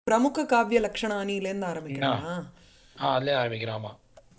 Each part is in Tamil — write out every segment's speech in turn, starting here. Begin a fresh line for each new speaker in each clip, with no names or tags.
பிரமுக காவிய லக்ஷணானிலேருந்து ஆரம்பிக்கணுமா
ஆ அதுலேயே ஆரம்பிக்கிறோம் ஆமாம்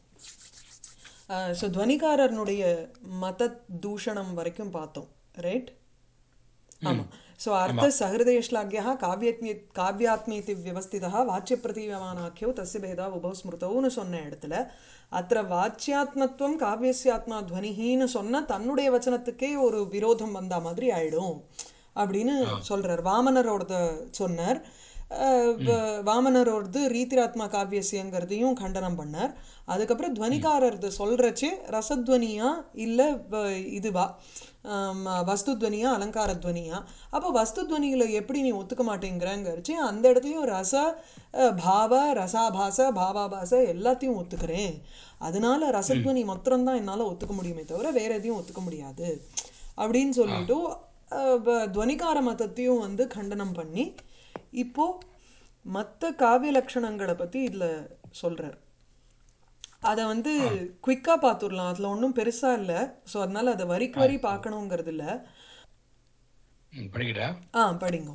ஸோ துவனிகாரனுடைய மத தூஷணம் வரைக்கும் பார்த்தோம் ரைட் ஆமாம் ஸோ அர்த்த சஹிருதயश्लाघ्यः காவியத்மி காவியாத்மீதி வியவஸ்திதா வாச்சிய பிரதீயமானாக்கியோ தஸ்ய பேதா உபவ ஸ்மிருதவுன்னு சொன்ன இடத்துல அத்த வாச்சியாத்மத்துவம் காவியஸ்யாத்மா துவனிஹின்னு சொன்ன தன்னுடைய வச்சனத்துக்கே ஒரு விரோதம் வந்த மாதிரி ஆயிடும் அப்படின்னு சொல்றார் வாமனரோட சொன்னார் அஹ் வ- வாமனரோடது ரீதிராத்மா காவியசியங்கிறதையும் கண்டனம் பண்ணார் அதுக்கப்புறம் துவனிகாரர்து சொல்றச்சு ரசத்வனியா இல்லை இதுவா ஆம், வஸ்துத்வனியா அலங்காரத்வனியா அப்போ வஸ்துத்வனிகளை எப்படி நீ ஒத்துக்க மாட்டேங்கிறங்கிறச்சு அந்த இடத்துலையும் ரச அஹ், பாவ ரசாபாச பாவாபாச எல்லாத்தையும் ஒத்துக்கிறேன் அதனால ரசத்வனி மாத்திரம்தான் என்னால் ஒத்துக்க முடியுமே தவிர வேற எதையும் ஒத்துக்க முடியாது அப்படின்னு சொல்லிட்டு அஹ், வ- துவனிகார மதத்தையும் வந்து கண்டனம் பண்ணி இப்போ மற்ற காவிய லட்சணங்களை பற்றி இதில் சொல்கிறார் அதை வந்து குயிக்காக பார்த்துடலாம் அதில் ஒன்றும் பெருசாக இல்லை ஸோ அதனால அதை வரிக்கு வரி பார்க்கணுங்கிறது இல்லை
ம், படிக்கிறேன்
ஆ படிங்கோ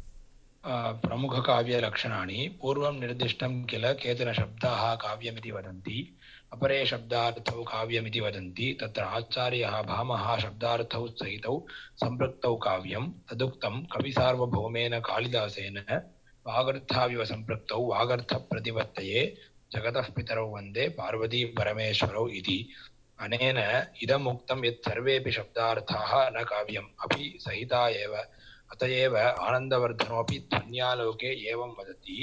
प्रमुखकाव्यलक्षणानि पूर्वं निर्दिष्टं किल केचन शब्दाः काव्यमिति वदन्ति अपरे शब्दार्थौ काव्यमिति वदन्ति तत्र आचार्यः भामः शब्दार्थौ सहितौ सम्पृक्तौ काव्यं तदुक्तं कविसार्वभौमेन कालिदासेन वागर्थाविव सम्पृक्तौ वागर्थप्रतिपत्तये जगतः पितरौ वन्दे पार्वती परमेश्वरौ इति अनेन इदम् उक्तं यत् सर्वेऽपि शब्दार्थाः न काव्यम् अपि सहिता एव अत एव आनन्दवर्धनोऽपि ध्वन्यालोके एवं वदति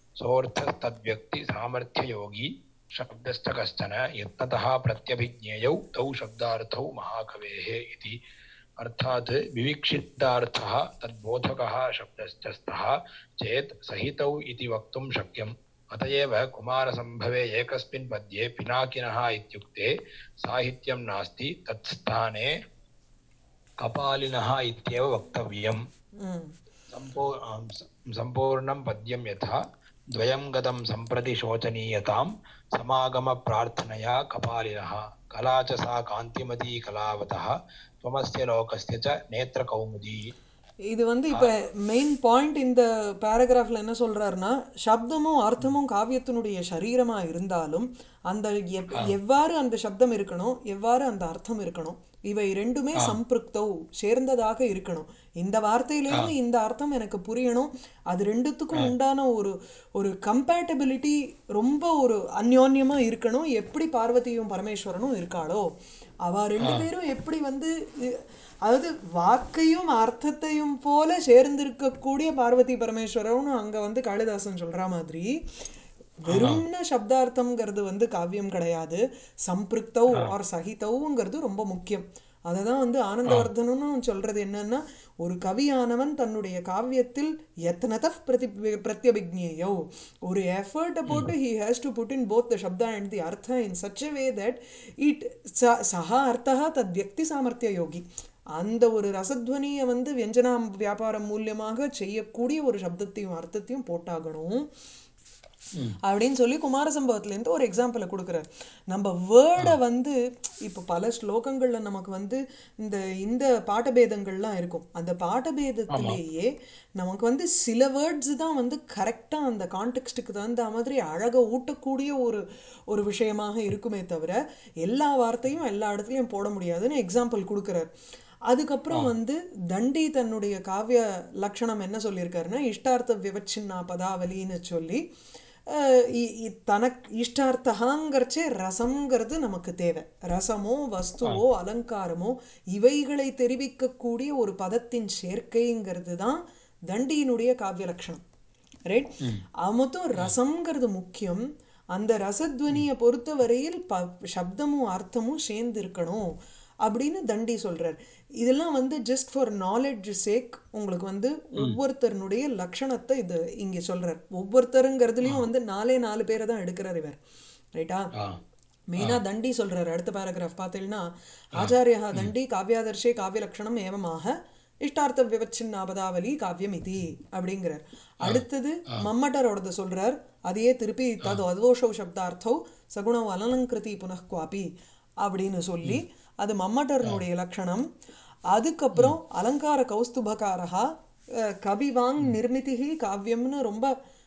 सोऽर्थस्तद्व्यक्तिसामर्थ्ययोगी शब्दश्च कश्चन यत्नतः प्रत्यभिज्ञेयौ तौ शब्दार्थौ महाकवेः इति अर्थात् विविक्षितार्थः तद्बोधकः शब्दश्च स्तः चेत् सहितौ इति वक्तुं शक्यम् अत एव कुमारसम्भवे एकस्मिन् पद्ये पिनाकिनः इत्युक्ते साहित्यं नास्ति तत्स्थाने कपालिनः इत्येव वक्तव्यम्
ம்
सम्पू आं स- सम्पूर्णं पद्यं यथा द्वयं गतं सम्प्रति शोचनीयतां समागमप्रार्थनया कपालिनः कला च सा कान्तिमती कलावतः त्वमस्य लोकस्य च नेत्रकौमुदी
இது வந்து இப்போ மெயின் பாயிண்ட் இந்த பேராகிராஃபில் என்ன சொல்றாருன்னா சப்தமும் அர்த்தமும் காவியத்தினுடைய சரீரமா இருந்தாலும் அந்த எப்- எவ்வாறு அந்த சப்தம் இருக்கணும் எவ்வாறு அந்த அர்த்தம் இருக்கணும் இவை ரெண்டுமே சம்பிருக்தௌ சேர்ந்ததாக இருக்கணும் இந்த வார்த்தையிலிருந்து இந்த அர்த்தம் எனக்கு புரியணும் அது ரெண்டுத்துக்கும் உண்டான ஒரு ஒரு கம்பேட்டபிலிட்டி ரொம்ப ஒரு அந்யோன்யமா இருக்கணும் எப்படி பார்வதியும் பரமேஸ்வரனும் இருக்காளோ அவ ரெண்டு பேரும் எப்படி வந்து இ- அதாவது வாக்கையும் அர்த்தத்தையும் போல சேர்ந்திருக்கக்கூடிய பார்வதி பரமேஸ்வரன் அங்க வந்து காளிதாசன் சொல்ற மாதிரி வெறும்ன சப்தார்த்தம்ங்கிறது வந்து காவியம் கிடையாது சம்பிருக்தௌ ஆர் சகிதௌங்கிறது ரொம்ப முக்கியம் அதை தான் வந்து ஆனந்தவர்தனும் சொல்றது என்னன்னா ஒரு கவியானவன் தன்னுடைய காவியத்தில் எத்தனத பிரதி பிரத்யபிக்ஞேயோ ஒரு எஃபர்ட்டை போட்டு he has to put in both the சப்தா அண்ட் தி அர்த்தா in such way that it சஹா அர்த்தா தத் வியக்தி சாமர்த்திய யோகி அந்த ஒரு ரசத்வனியை வந்து வியஞ்சனா வியாபாரம் மூலியமாக செய்யக்கூடிய ஒரு சப்தத்தையும் அர்த்தத்தையும் போட்டாகணும் அப்படின்னு சொல்லி குமார சம்பவத்துலேருந்து ஒரு எக்ஸாம்பிளை கொடுக்குறாரு நம்ம வேர்டை வந்து இப்போ பல ஸ்லோகங்களில் நமக்கு வந்து இந்த இந்த பாட்டபேதங்கள்லாம் இருக்கும் அந்த பாட்டபேதத்திலேயே நமக்கு வந்து சில வேர்ட்ஸ் தான் வந்து கரெக்டாக அந்த கான்டெக்ஸ்ட்டுக்கு தகுந்த மாதிரி அழகை ஊட்டக்கூடிய ஒரு ஒரு விஷயமாக இருக்குமே தவிர எல்லா வார்த்தையும் எல்லா இடத்துலையும் போட முடியாதுன்னு எக்ஸாம்பிள் கொடுக்குறாரு அதுக்கப்புறம் வந்து தண்டி தன்னுடைய காவிய லட்சணம் என்ன சொல்லியிருக்காருன்னா இஷ்டார்த்த விவச்சின்னா பதாவலின்னு சொல்லி அஹ் இ- இ- தனக்கு இஷ்டார்த்தகாங்கிறச்சே ரசம்ங்கிறது நமக்கு தேவை ரசமோ வஸ்துவோ அலங்காரமோ இவைகளை தெரிவிக்கக்கூடிய ஒரு பதத்தின் சேர்க்கைங்கிறது தான் தண்டியினுடைய காவிய லட்சணம் ரைட் மொத்தம் ரசம்ங்கிறது முக்கியம் அந்த ரசத்வனியை பொறுத்த வரையில் ப சப்தமும் அர்த்தமும் சேர்ந்து இருக்கணும் அப்படின்னு தண்டி சொல்றார் இதெல்லாம் வந்து ஜஸ்ட் ஃபார் நாலேஜ் சேக் உங்களுக்கு வந்து ஒவ்வொருத்தருனுடைய லட்சணத்தை இது இங்கே சொல்றார் ஒவ்வொருத்தருங்கிறதுலையும் வந்து நாலே நாலு பேரை தான் எடுக்கிறார் இவர் ரைட்டா
ஆ
மெயினா தண்டி சொல்றாரு அடுத்த பேராகிராஃப் பார்த்தீங்கன்னா ஆச்சாரியா தண்டி காவியாதர்ஷே காவியலக்ஷணம் ஏவமாக இஷ்டார்த்த விவச்சின்னாபதாவலி காவியம் இது அப்படிங்கிறார் அடுத்தது மம்மட்டரோடது சொல்றார் அதையே திருப்பி தது அதோஷௌ சப்தார்த்தௌ சகுணௌ அலலங்கிருதி புனః குவாபி அப்படின்னு சொல்லி அது மம்மட்டரனுடைய லட்சணம் அதுக்கப்புறம் அலங்கார கௌஸ்துபகாரகா அஹ், கவிவாங் நிர்மிதிகி காவியம்னு ரொம்ப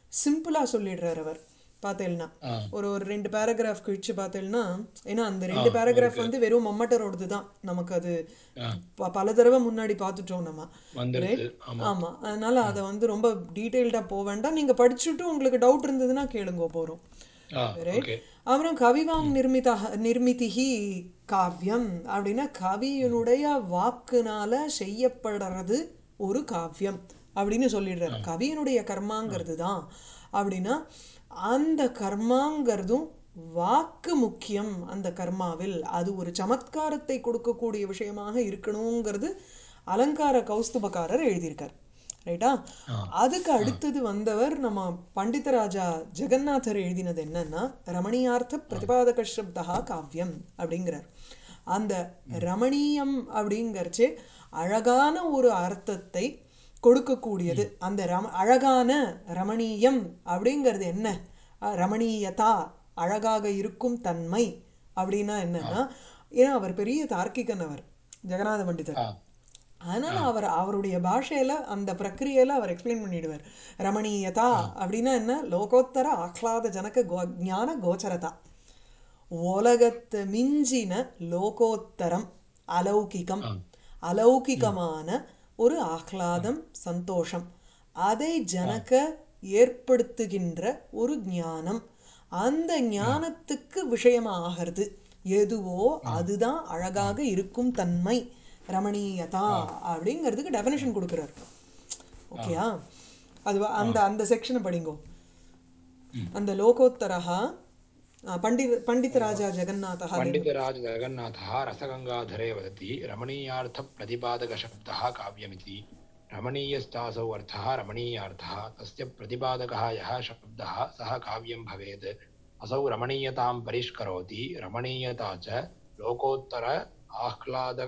சிம்பிளா சொல்லிடுறார் அவர் பார்த்தேன்னா
ஆ
ஒரு ஒரு ரெண்டு பேராகிராஃப் கழிச்சு பார்த்தேன்னா ஏன்னா அந்த ரெண்டு பேராகிராஃப் வந்து வெறும் மம்மட்டரோடது தான் நமக்கு அது
ஆ
ப- பல தடவை முன்னாடி பார்த்துட்டோம் நம்ம
வந்துடுது ஆமா
ஆமா அதனால அதை வந்து ரொம்ப டீட்டெயில்டா போக வேண்டாம் நீங்க படிச்சுட்டு உங்களுக்கு டவுட் இருந்ததுன்னா கேளுங்க போறோம்
ஆ ஓகே
அப்புறம் கவிவாங் நிர்மிதா நிர்மிதிஹி காவியம் அப்படின்னா கவியினுடைய வாக்குனால செய்யப்படுறது ஒரு காவியம் அப்படின்னு சொல்லிடுறாரு கவியினுடைய கர்மாங்கிறது தான் அப்படின்னா அந்த கர்மாங்கிறதும் வாக்கு முக்கியம் அந்த கர்மாவில் அது ஒரு சமத்காரத்தை கொடுக்கக்கூடிய விஷயமாக இருக்கணுங்கிறது அலங்கார கௌஸ்துபக்காரர் எழுதியிருக்கார் ரைட்டா அதுக்கு அடுத்தது வந்தவர் நம்ம பண்டிதராஜா ஜெகநாதர் எழுதினது என்னன்னா ரமணியார்த்த பிரதிபாதக சப்தா காவியம் அப்படிங்கிறார் அந்த ரமணீயம் அப்படிங்கறச்சே அழகான ஒரு அர்த்தத்தை கொடுக்கக்கூடியது அந்த ரம அழகான ரமணீயம் அப்படிங்கிறது என்ன அஹ் ரமணீயதா அழகாக இருக்கும் தன்மை அப்படின்னா என்னன்னா ஏன்னா அவர் பெரிய தார்க்கிகன் அவர் ஜெகநாத பண்டிதர்
ஆ
அதனால அவர் அவருடைய பாஷையில அந்த பிரக்கிரியையில அவர் எக்ஸ்பிளைன் பண்ணிடுவார் ரமணீயதா அப்படின்னா என்ன லோகோத்தர ஆஹ்லாத ஜனக கோ ஞான கோச்சரதா உலகத்தை மிஞ்சின லோகோத்தரம் அலௌகிகம் அலௌகிகமான ஒரு ஆஹ்லாதம் சந்தோஷம் அதை ஜனக ஏற்படுத்துகின்ற ஒரு ஞானம் அந்த ஞானத்துக்கு விஷயமாகிறது எதுவோ அதுதான் அழகாக இருக்கும் தன்மை ரமணீயதா அப்படிங்கிறதுக்கு டெஃபினேஷன் கொடுக்குறார் ஓகேயா அது வ- அந்த அந்த செக்ஷனை படிங்கோ அந்த லோகோத்தரஹா அஹ், பண்டித பண்டிதராஜா ஜெகநாதः
पण्डितराज जगन्नाथः रसगङ्गाधरे वदति रमणीयार्थप्रतिपादकशब्दः काव्यमिति रमणीयश्चासौ अर्थः रमणीयार्थः तस्य प्रतिपादकः यः शब्दः सः काव्यं भवेत् असौ रमणीयतां परिष्करोति रमणीयता च लोकोत्तर आह्लाद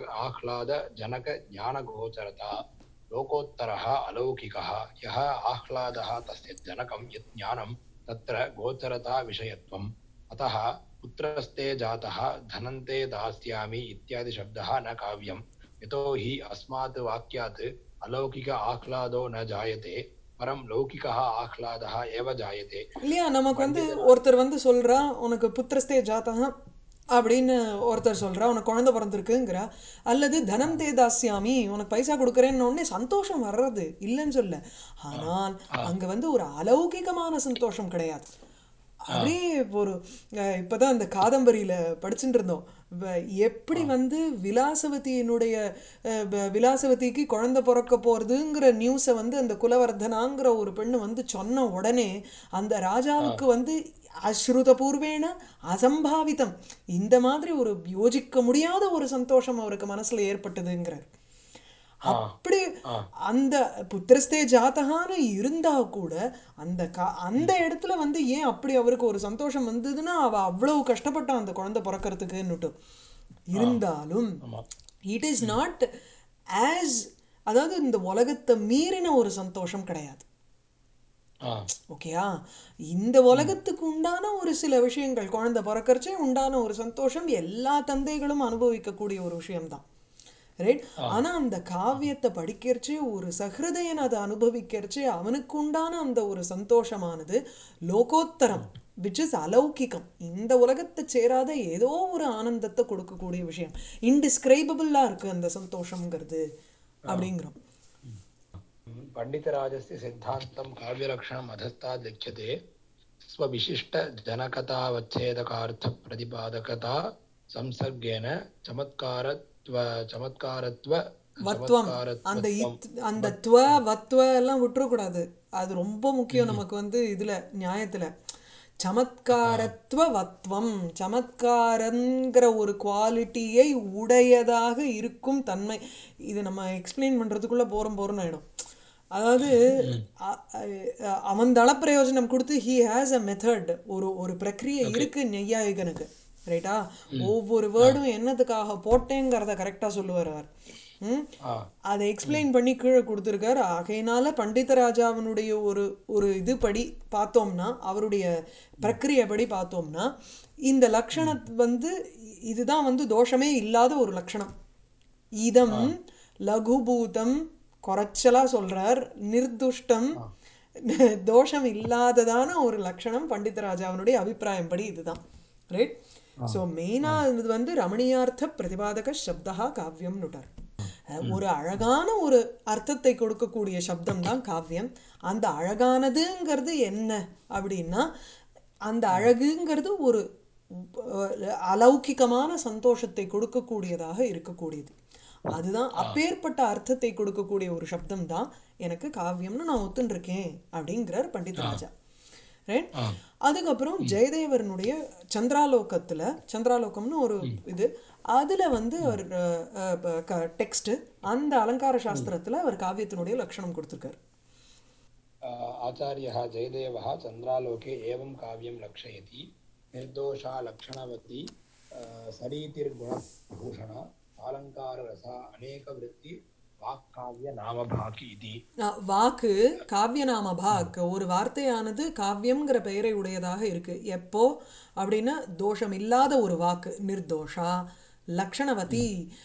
आह्लादजनकज्ञानगोचरता लोकोत्तरः अलौकिकः यः आह्लादः तस्य जनकं यत् ज्ञानं तत्र गोचरता विषयत्वम् अतः पुत्रस्ते जातः धनन्ते दास्यामि इत्यादि शब्दः न काव्यम् यतो हि अस्मात् वाक्यात् अलौकिक आह्लादो न जायते परं लौकिकः आह्लादः एव जायते
இல்லையா நமக்கு வந்து ஒருத்தர் வந்து சொல்றா உனக்கு புத்திரஸ்தே ஜாதகம் அப்படின்னு ஒருத்தர் சொல்றா உனக்கு குழந்தை பிறந்திருக்குங்கிறா அல்லது தனம் தே தாஸ்யாமி உனக்கு பைசா கொடுக்குறேன்னு உடனே சந்தோஷம் வர்றது இல்லைன்னு சொல்ல ஆனால் அங்க வந்து ஒரு அலௌகிகமான சந்தோஷம் கிடையாது அப்படியே ஒரு அஹ், இப்பதான் அந்த காதம்பரியில படிச்சுட்டு இருந்தோம் வ- எப்படி வந்து விலாசவதியினுடைய அஹ், வ- விலாசவதிக்கு குழந்தை பிறக்க போறதுங்கிற நியூஸை வந்து அந்த குலவர்தனாங்கிற ஒரு பெண்ணு வந்து சொன்ன உடனே அந்த ராஜாவுக்கு வந்து அஸ்ருதபூர்வேண அசம்பாவிதம் இந்த மாதிரி ஒரு யோசிக்க முடியாத ஒரு சந்தோஷம் அவருக்கு மனசுல ஏற்பட்டதுங்கிறார் அப்படி அந்த புத்திரஸ்தே ஜாத்தகான்னு இருந்தா கூட அந்த கா அந்த இடத்துல வந்து ஏன் அப்படி அவருக்கு ஒரு சந்தோஷம் வந்ததுன்னா அவ அவ்வளவு கஷ்டப்பட்டான் அந்த குழந்தை பிறக்கிறதுக்குன்னுட்டு இருந்தாலும்
ஆமா
இட் இஸ் நாட் ஆஸ் அதாவது இந்த உலகத்தை மீறின ஒரு சந்தோஷம் கிடையாது
ஆ
ஓகேயா இந்த உலகத்துக்கு உண்டான ஒரு சில விஷயங்கள் குழந்தை பிறக்கறச்சே உண்டான ஒரு சந்தோஷம் எல்லா தந்தைகளும் அனுபவிக்கக்கூடிய ஒரு விஷயம்தான் ரைட் ஆனா அந்த காவியத்தை படிக்கிறச்சே ஒரு சஹிருதயன் அதை அனுபவிக்கிறச்சே அவனுக்கு உண்டான அந்த ஒரு சந்தோஷமானது லோகோத்தரம் விச் இஸ் அலௌகிகம் இந்த உலகத்தை சேராத ஏதோ ஒரு ஆனந்தத்தை கொடுக்கக்கூடிய விஷயம் இன்டிஸ்கிரைபபிளா இருக்கு அந்த சந்தோஷம்ங்கிறது அப்படிங்கிறோம்
पण्डितराजस्य सिद्धान्तं काव्यलक्षणम् अधस्ताद् लिख्यते स्वविशिष्टजनकतावच्छेदकार्थप्रतिपादकता संसर्गेण चमत्कारत्व चमत्कारत्व
வத்வம் அந்த இத் அந்த துவ வத்வ எல்லாம் விட்டுறக்கூடாது அது ரொம்ப முக்கியம் நமக்கு வந்து இதுல நியாயத்துல சமத்காரத்துவ வத்வம் சமத்காரங்கிற ஒரு குவாலிட்டியை உடையதாக இருக்கும் தன்மை இது நம்ம எக்ஸ்பிளைன் பண்றதுக்குள்ள போறோம் போறோம்னு ஆயிடும் அதாவது அ- அ- அவன் தளப்பிரயோஜனம் கொடுத்து ஹி ஹேஸ் அ மெத்தட் ஒரு ஒரு பிரக்ரியை இருக்கு நெய்யாயிகனுக்கு ரைட்டா ஒவ்வொரு வேர்டும் என்னத்துக்காக போட்டேங்கிறத கரெக்டா சொல்லுவார் அவர் ம்
ஆ
அதை எக்ஸ்பிளைன் பண்ணி கீழே கொடுத்துருக்காரு ஆகையினால பண்டிதராஜாவினுடைய ஒரு ஒரு இது படி பார்த்தோம்னா அவருடைய பிரக்கிரியை படி பார்த்தோம்னா இந்த லக்ஷணம் வந்து இதுதான் வந்து தோஷமே இல்லாத ஒரு லக்ஷணம் இதம் லகுபூதம் குறைச்சலா சொல்றார் நிர்துஷ்டம் தோஷம் இல்லாததான ஒரு லட்சணம் பண்டிதராஜாவினுடைய அபிப்பிராயம்படி இதுதான் ரைட் ஸோ மெயினாக இது வந்து ரமணியார்த்த பிரதிபாதக சப்தா காவியம் நுட்டார் ஒரு அழகான ஒரு அர்த்தத்தை கொடுக்கக்கூடிய சப்தம் தான் காவியம் அந்த அழகானதுங்கிறது என்ன அப்படின்னா அந்த அழகுங்கிறது ஒரு அஹ், அலௌகிகமான சந்தோஷத்தை கொடுக்கக்கூடியதாக இருக்கக்கூடியது அதுதான் அப்பேற்பட்ட அர்த்தத்தை கொடுக்கக்கூடிய ஒரு சப்தம் தான் எனக்கு காவியம்னு நான் ஒத்துன்றிருக்கேன் அப்படிங்கிறார் பண்டிதராஜா ரைட் அதுக்கப்புறம் ஜெயதேவரனுடைய சந்திராலோகத்துல சந்திராலோகம்னு ஒரு இது அதுல வந்து அவர் டெக்ஸ்ட் அந்த அலங்கார சாஸ்திரத்துல அவர் காவியத்தினுடைய லட்சணம் கொடுத்திருக்காரு
आचार्यः जयदेवः चन्द्रालोके एवं काव्यं लक्षयति निर्दोषा लक्षणवती अ, सरीतिर्गुणभूषण अलङ्काररसा अनेकवृत्ति वाक्काव्य नामभाकि इति
அஹ், வாக்கு காவியநாம பாக் ஒரு வார்த்தையானது காவியம்ங்கிற பெயரை உடையதாக இருக்கு எப்போ அப்படின்னா தோஷம் இல்லாத ஒரு வாக்கு நிர்தோஷா லக்ஷணவதி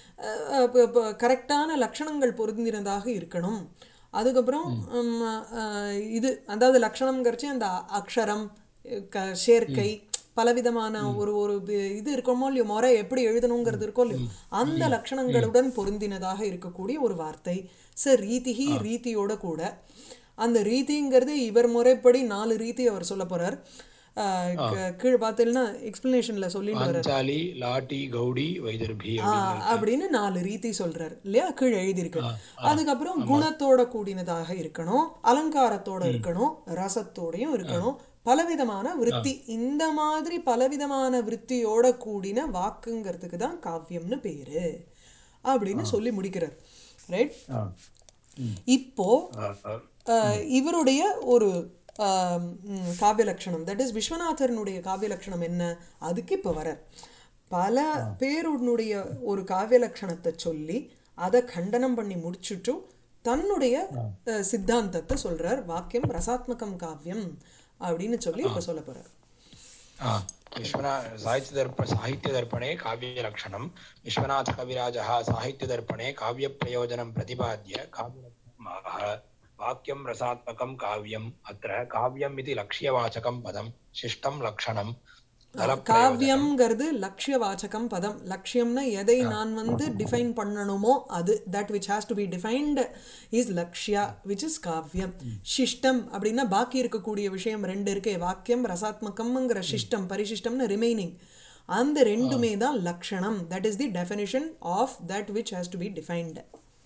கரெக்டான லட்சணங்கள் பொருந்தினதாக இருக்கணும் அதுக்கப்புறம் உம், அஹ், இது அதாவது லக்ஷணம்ங்கிறச்சு அந்த அக்ஷரம் க சேர்க்கை பலவிதமான ஒரு ஒரு இது- இது இருக்கோமோ இல்லையோ முறை எப்படி எழுதணுங்கிறது இருக்கோ இல்லையோ அந்த லட்சணங்களுடன் பொருந்தினதாக இருக்கக்கூடிய ஒரு வார்த்தை ச ரீதிஹி ரீதியோட கூட அந்த ரீதிங்கிறது இவர் முறைப்படி நாலு ரீதி அவர் சொல்ல போறார் ஆஹ் க- கீழ் பார்த்தீங்கன்னா எக்ஸ்பிளனேஷன்ல சொல்லிட்டு வர்றார்
पाञ्चाली लाटी गौडी वैदर्भी
ஆ, அப்படின்னு நாலு ரீதி சொல்றார் இல்லையா கீழ் எழுதியிருக்கு அதுக்கப்புறம் குணத்தோட கூடினதாக இருக்கணும் அலங்காரத்தோட இருக்கணும் ரசத்தோடையும் இருக்கணும் பலவிதமான விருத்தி இந்த மாதிரி பலவிதமான விருத்தியோட கூடின வாக்குங்கிறதுக்கு தான் காவியம்னு பேரு அப்படின்னு சொல்லி முடிக்கிறார் ரைட் இப்போ அஹ், இவருடைய ஒரு ஆம், ம், காவிய லட்சணம் தட் இஸ் விஸ்வநாதரனுடைய காவிய லட்சணம் என்ன அதுக்கு இப்போ வரார் பல பேருடைய ஒரு காவிய லட்சணத்தை சொல்லி அதை கண்டனம் பண்ணி முடிச்சுட்டு தன்னுடைய அஹ், சித்தாந்தத்தை சொல்றார் வாக்கியம் ரசாத்மகம் காவியம் அப்படின்னு சொல்லி இப்போ சொல்ல போறார்
विश्वना साहित्यदर्प साहित्यदर्पणे काव्यलक्षणं विश्वनाथकविराजः साहित्यदर्पणे काव्यप्रयोजनं प्रतिपाद्य काव्यलक्षणमाह वाक्यं रसात्मकं काव्यम् अत्र काव्यम् इति लक्ष्यवाचकं पदं शिष्टं लक्षणं दलप्रयोजनं
காவியம்ங்கிறது லட்சிய வாச்சகம் பதம் லட்சியம்னா எதை நான் வந்து டிஃபைன் பண்ணணுமோ அது that which has to be defined is லக்ஷ்யா விச் இஸ் காவியம் சிஷ்டம் அப்படின்னா பாக்கி இருக்கக்கூடிய விஷயம் ரெண்டு இருக்கே வாக்கியம் ரசாத்மகம்ங்கிற சிஷ்டம் பரிசிஷ்டம்னு ரிமைனிங் அந்த ரெண்டுமே தான் லக்ஷணம் that is the definition of that which has to be defined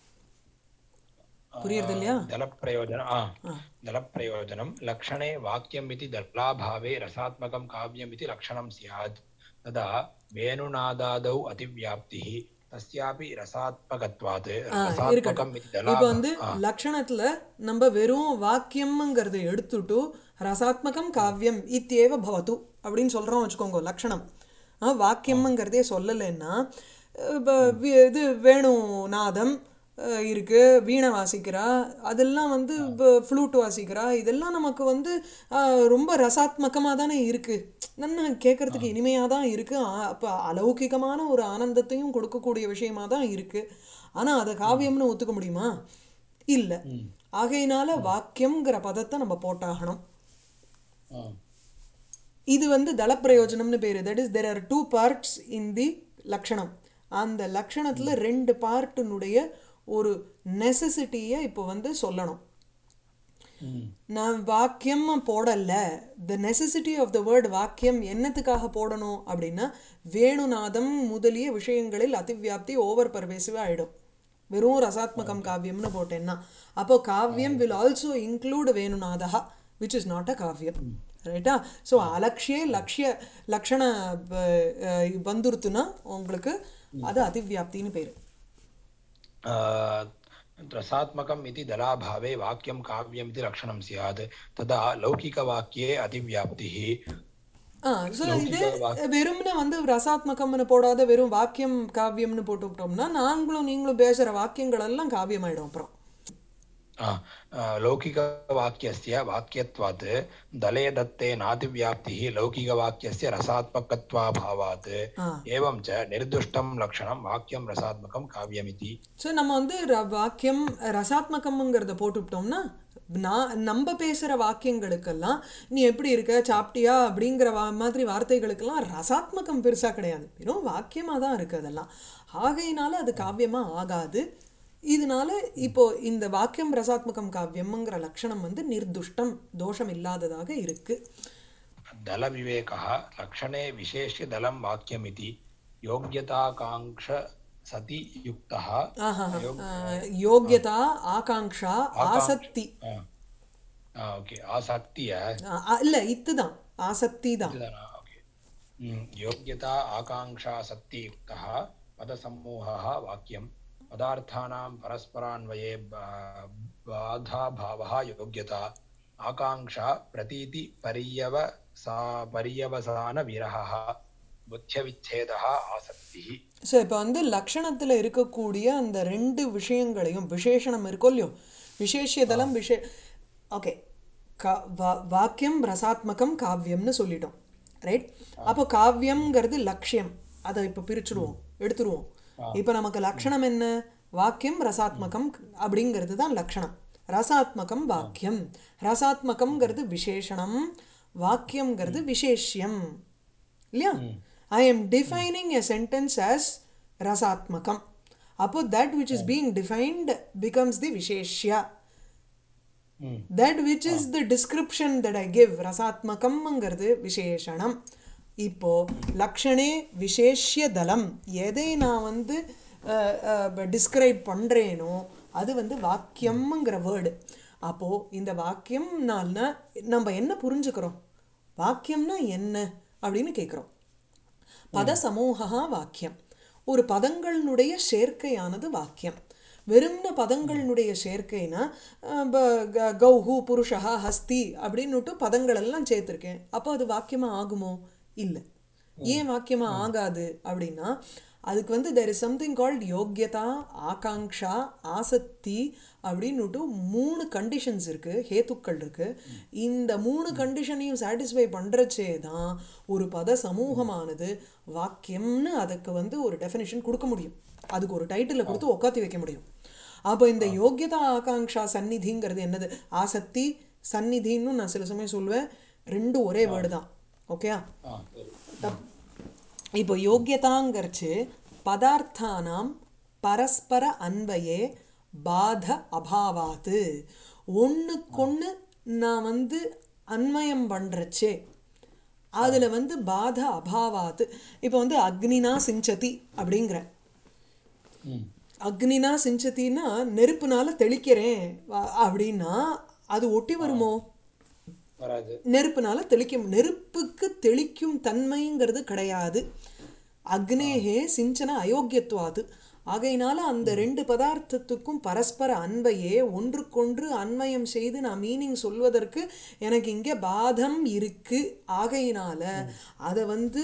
புரியுறது இல்லையா
दलप्रयोजन आ दलप्रयोजनं लक्षणे वाक्यम् इति दलाभावे रसात्मकं काव्यम् इति लक्षणं स्यात् तदा वेणुनादादौ अतिव्याप्तिः तस्यापि रसात्मकत्वात् रसात्मकम्
இருக்கட்டும்
इति
இப்போ
दलाभावे
வந்து லக்ஷணத்துல நம்ம வெறும் வாக்கியம்ங்கிறத எடுத்துட்டு ரசாத்மகம் காவியம் இத்தியேவ பவத்து அப்படின்னு சொல்றோம் வச்சுக்கோங்க லக்ஷணம் ஆ, வாக்கியம்ங்கிறதே சொல்லலைன்னா இப்போ இது வேணுநாதம் அஹ், இருக்கு வீணை வாசிக்கிறா அதெல்லாம் வந்து ஃப்ளூட் வாசிக்கிறா இதெல்லாம் நமக்கு வந்து அஹ், ரொம்ப ரசாத்மகமாக தானே இருக்கு நல்லா கேட்கறதுக்கு இனிமையாக தான் இருக்கு ஆ- அப்போ அலௌகிகமான ஒரு ஆனந்தத்தையும் கொடுக்கக்கூடிய விஷயமா தான் இருக்கு ஆனா அதை காவியம்னு ஒத்துக்க முடியுமா இல்ல ஆகையினால வாக்கியம்ங்கிற பதத்தை நம்ம போட்டாகணும் இது வந்து தளப்பிரயோஜனம்னு பேரு that is there are two parts in the லக்ஷணம் அந்த லக்ஷணத்துல ரெண்டு பார்ட்டினுடைய ஒரு நெசசிட்டியை இப்போ வந்து சொல்லணும் நான் வாக்கியம் போடல the necessity of the word வாக்கியம் என்னத்துக்காக போடணும் அப்படின்னா வேணுநாதம் முதலிய விஷயங்களில் அதிவியாப்தி ஓவர் பர்வேசிவாக ஆயிடும் வெறும் ரசாத்மகம் காவியம்னு போட்டேன்னா அப்போ காவியம் வில் ஆல்சோ இன்க்ளூட் வேணுநாதா விச் இஸ் நாட் அ காவியம் ரைட்டா ஸோ அலக்ஷிய லக்ஷ்ய லக்ஷண ப- அஹ் வந்துருத்துனா உங்களுக்கு அது அதிவியாப்தின்னு பேர்
रसात्मकम् इति दलाभावे वाक्यं काव्यम् इति लक्षणं स्यात् तदा लौकिकवाक्ये अतिव्याप्तिः
ஆ ஸோ இது வெறும்னு வந்து ரசாத்மகம்னு போடாத வெறும் வாக்கியம் காவியம்னு போட்டு விட்டோம்னா நாங்களும் நீங்களும் பேசுகிற வாக்கியங்கள் எல்லாம் காவியமாயிடும் அப்புறம்
आ, आ, लौकिकवाक्यस्य वाक्यत्वात् दले दत्ते नातिव्याप्तिः लौकिकवाक्यस्य रसात्मकत्वाभावात्
ஆ
एवं च निर्दुष्टं लक्षणं वाक्यं रसात्मकं काव्यमिति
ஸோ நம்ம வந்து ர- வாக்கியம் ரசாத்மகம்ங்கிறத போட்டுவிட்டோம்னா நான் நம்ம பேசுகிற வாக்கியங்களுக்கெல்லாம் நீ எப்படி இருக்க சாப்பிட்டியா அப்படிங்கிற வா மாதிரி வார்த்தைகளுக்கெல்லாம் ரசாத்மகம் பெருசாக கிடையாது வெறும் வாக்கியமாக தான் இருக்குது அதெல்லாம் ஆகையினால அது காவியமாக ஆகாது இதனால இப்போ இந்த வாக்கியம் ரசாத்மகம் காவியம்ங்கிற லட்சணம் வந்து நிர்துஷ்டம் தோஷம் இல்லாததாக இருக்கு
दलविवेकः लक्षणे विशेष्य दलं वाक्यमिति योग्यताकाङ्क्ष सति युक्तः
ஆஹா யோகியதா ஆகாங்ஷா ஆசக்தி
ஓகே ஆசக்திய
ஆ, ஆ, இல்ல இத்துதான் ஆசக்தி தான்
இதுதானா ஓகே ம், योग्यता आकाङ्क्षासक्तियुक्तः पदसमूहः वाक्यं पदार्थानां परस्परान्वये बा- बाधाभावः योग्यता आकाङ्क्षा प्रतीति पर्यवसा पर्यवसानविरहः बुद्ध्यविच्छेदः आसक्तिः
ஸோ இப்போ வந்து லக்ஷணத்தில் இருக்கக்கூடிய அந்த ரெண்டு விஷயங்களையும் விசேஷணம் இருக்கோ இல்லையோ விசேஷதலம் விஷே ஓகே கா வா வாக்கியம் ரசாத்மகம் காவியம்னு சொல்லிட்டோம் ரைட் அப்போ காவியம்ங்கிறது லக்ஷ்யம் அதை இப்போ பிரிச்சுடுவோம் எடுத்துருவோம் இப்போ நமக்கு லக்ஷணம் என்ன வாக்கியம் ரசாத்மகம் அப்படிங்கிறது தான் லக்ஷணம் ரசாத்மகம் வாக்கியம் ரசாத்மகம்ங்கிறது விசேஷணம் வாக்கியம்ங்கிறது விசேஷ்யம் இல்லையா I am defining a sentence as ரசாத்மகம் அப்போ that which is being defined becomes the விசேஷ்யா
hmm
that which is the description that I give ரசாத்மகம்ங்கிறது விசேஷணம் இப்போ லக்ஷணே விசேஷ்ய தலம் எதை நான் வந்து டிஸ்கிரைப் பண்ணுறேனோ அது வந்து வாக்கியம்ங்கிற வேர்டு அப்போது இந்த வாக்கியம்னால்னா நம்ம என்ன புரிஞ்சுக்கிறோம் வாக்கியம்னா என்ன அப்படின்னு கேட்குறோம் பத சமூகா வாக்கியம் ஒரு பதங்களுடைய சேர்க்கையானது வாக்கியம் வெறும்ன பதங்களுடைய சேர்க்கைனா அஹ், ப- க- கௌஹு புருஷா ஹஸ்தி அப்படின்னுட்டு பதங்கள் எல்லாம் சேர்த்துருக்கேன் அப்போ அது வாக்கியமா ஆகுமோ இல்லை ஏன் வாக்கியமா ஆகாது அப்படின்னா அதுக்கு வந்து தெர் இஸ் சம்திங் கால்ட் யோக்கியதா ஆகாங்ஷா ஆசக்தி அப்படின்னுட்டு மூணு கண்டிஷன்ஸ் இருக்கு ஹேத்துக்கள் இருக்கு இந்த மூணு கண்டிஷனையும் சாட்டிஸ்ஃபை பண்றச்சே தான் ஒரு பத சமூகமானது வாக்கியம்னு அதுக்கு வந்து ஒரு டெஃபினிஷன் கொடுக்க முடியும் அதுக்கு ஒரு டைட்டிலை கொடுத்து உட்காத்தி வைக்க முடியும் அப்போ இந்த யோக்கியதா ஆகாங்ஷா சந்நிதிங்கிறது என்னது ஆசக்தி சந்நிதின்னு நான் சில சமயம் சொல்லுவேன் ரெண்டும் ஒரே வேர்டு தான் ஓகே
ஆ சரி
தப் இப்போ யோக்கியதாங்கிறச்சு பதார்த்தானாம் பரஸ்பர அன்வயே பாத அபாவாத்து ஒன்றுக்கொன்று நான் வந்து அன்வயம் பண்ணுறச்சே அதில் வந்து பாத அபாவாத்து இப்போ வந்து அக்னினா சிஞ்சதி அப்படிங்கிற
ம்
அக்னினா சிஞ்சத்தின்னா நெருப்புனால தெளிக்கிறேன் வ- அப்படின்னா அது ஒட்டி வருமோ
வராது
நெருப்புனால தெளிக்கும் நெருப்புக்கு தெளிக்கும் தன்மைங்கிறது கிடையாது அக்னேகே சிஞ்சன அயோக்கியத்துவாது ஆகையினால அந்த ரெண்டு பதார்த்தத்துக்கும் பரஸ்பர அன்பையே ஒன்றுக்கொன்று அன்வயம் செய்து நான் மீனிங் சொல்வதற்கு எனக்கு இங்கே பாதம் இருக்கு ஆகையினால அதை வந்து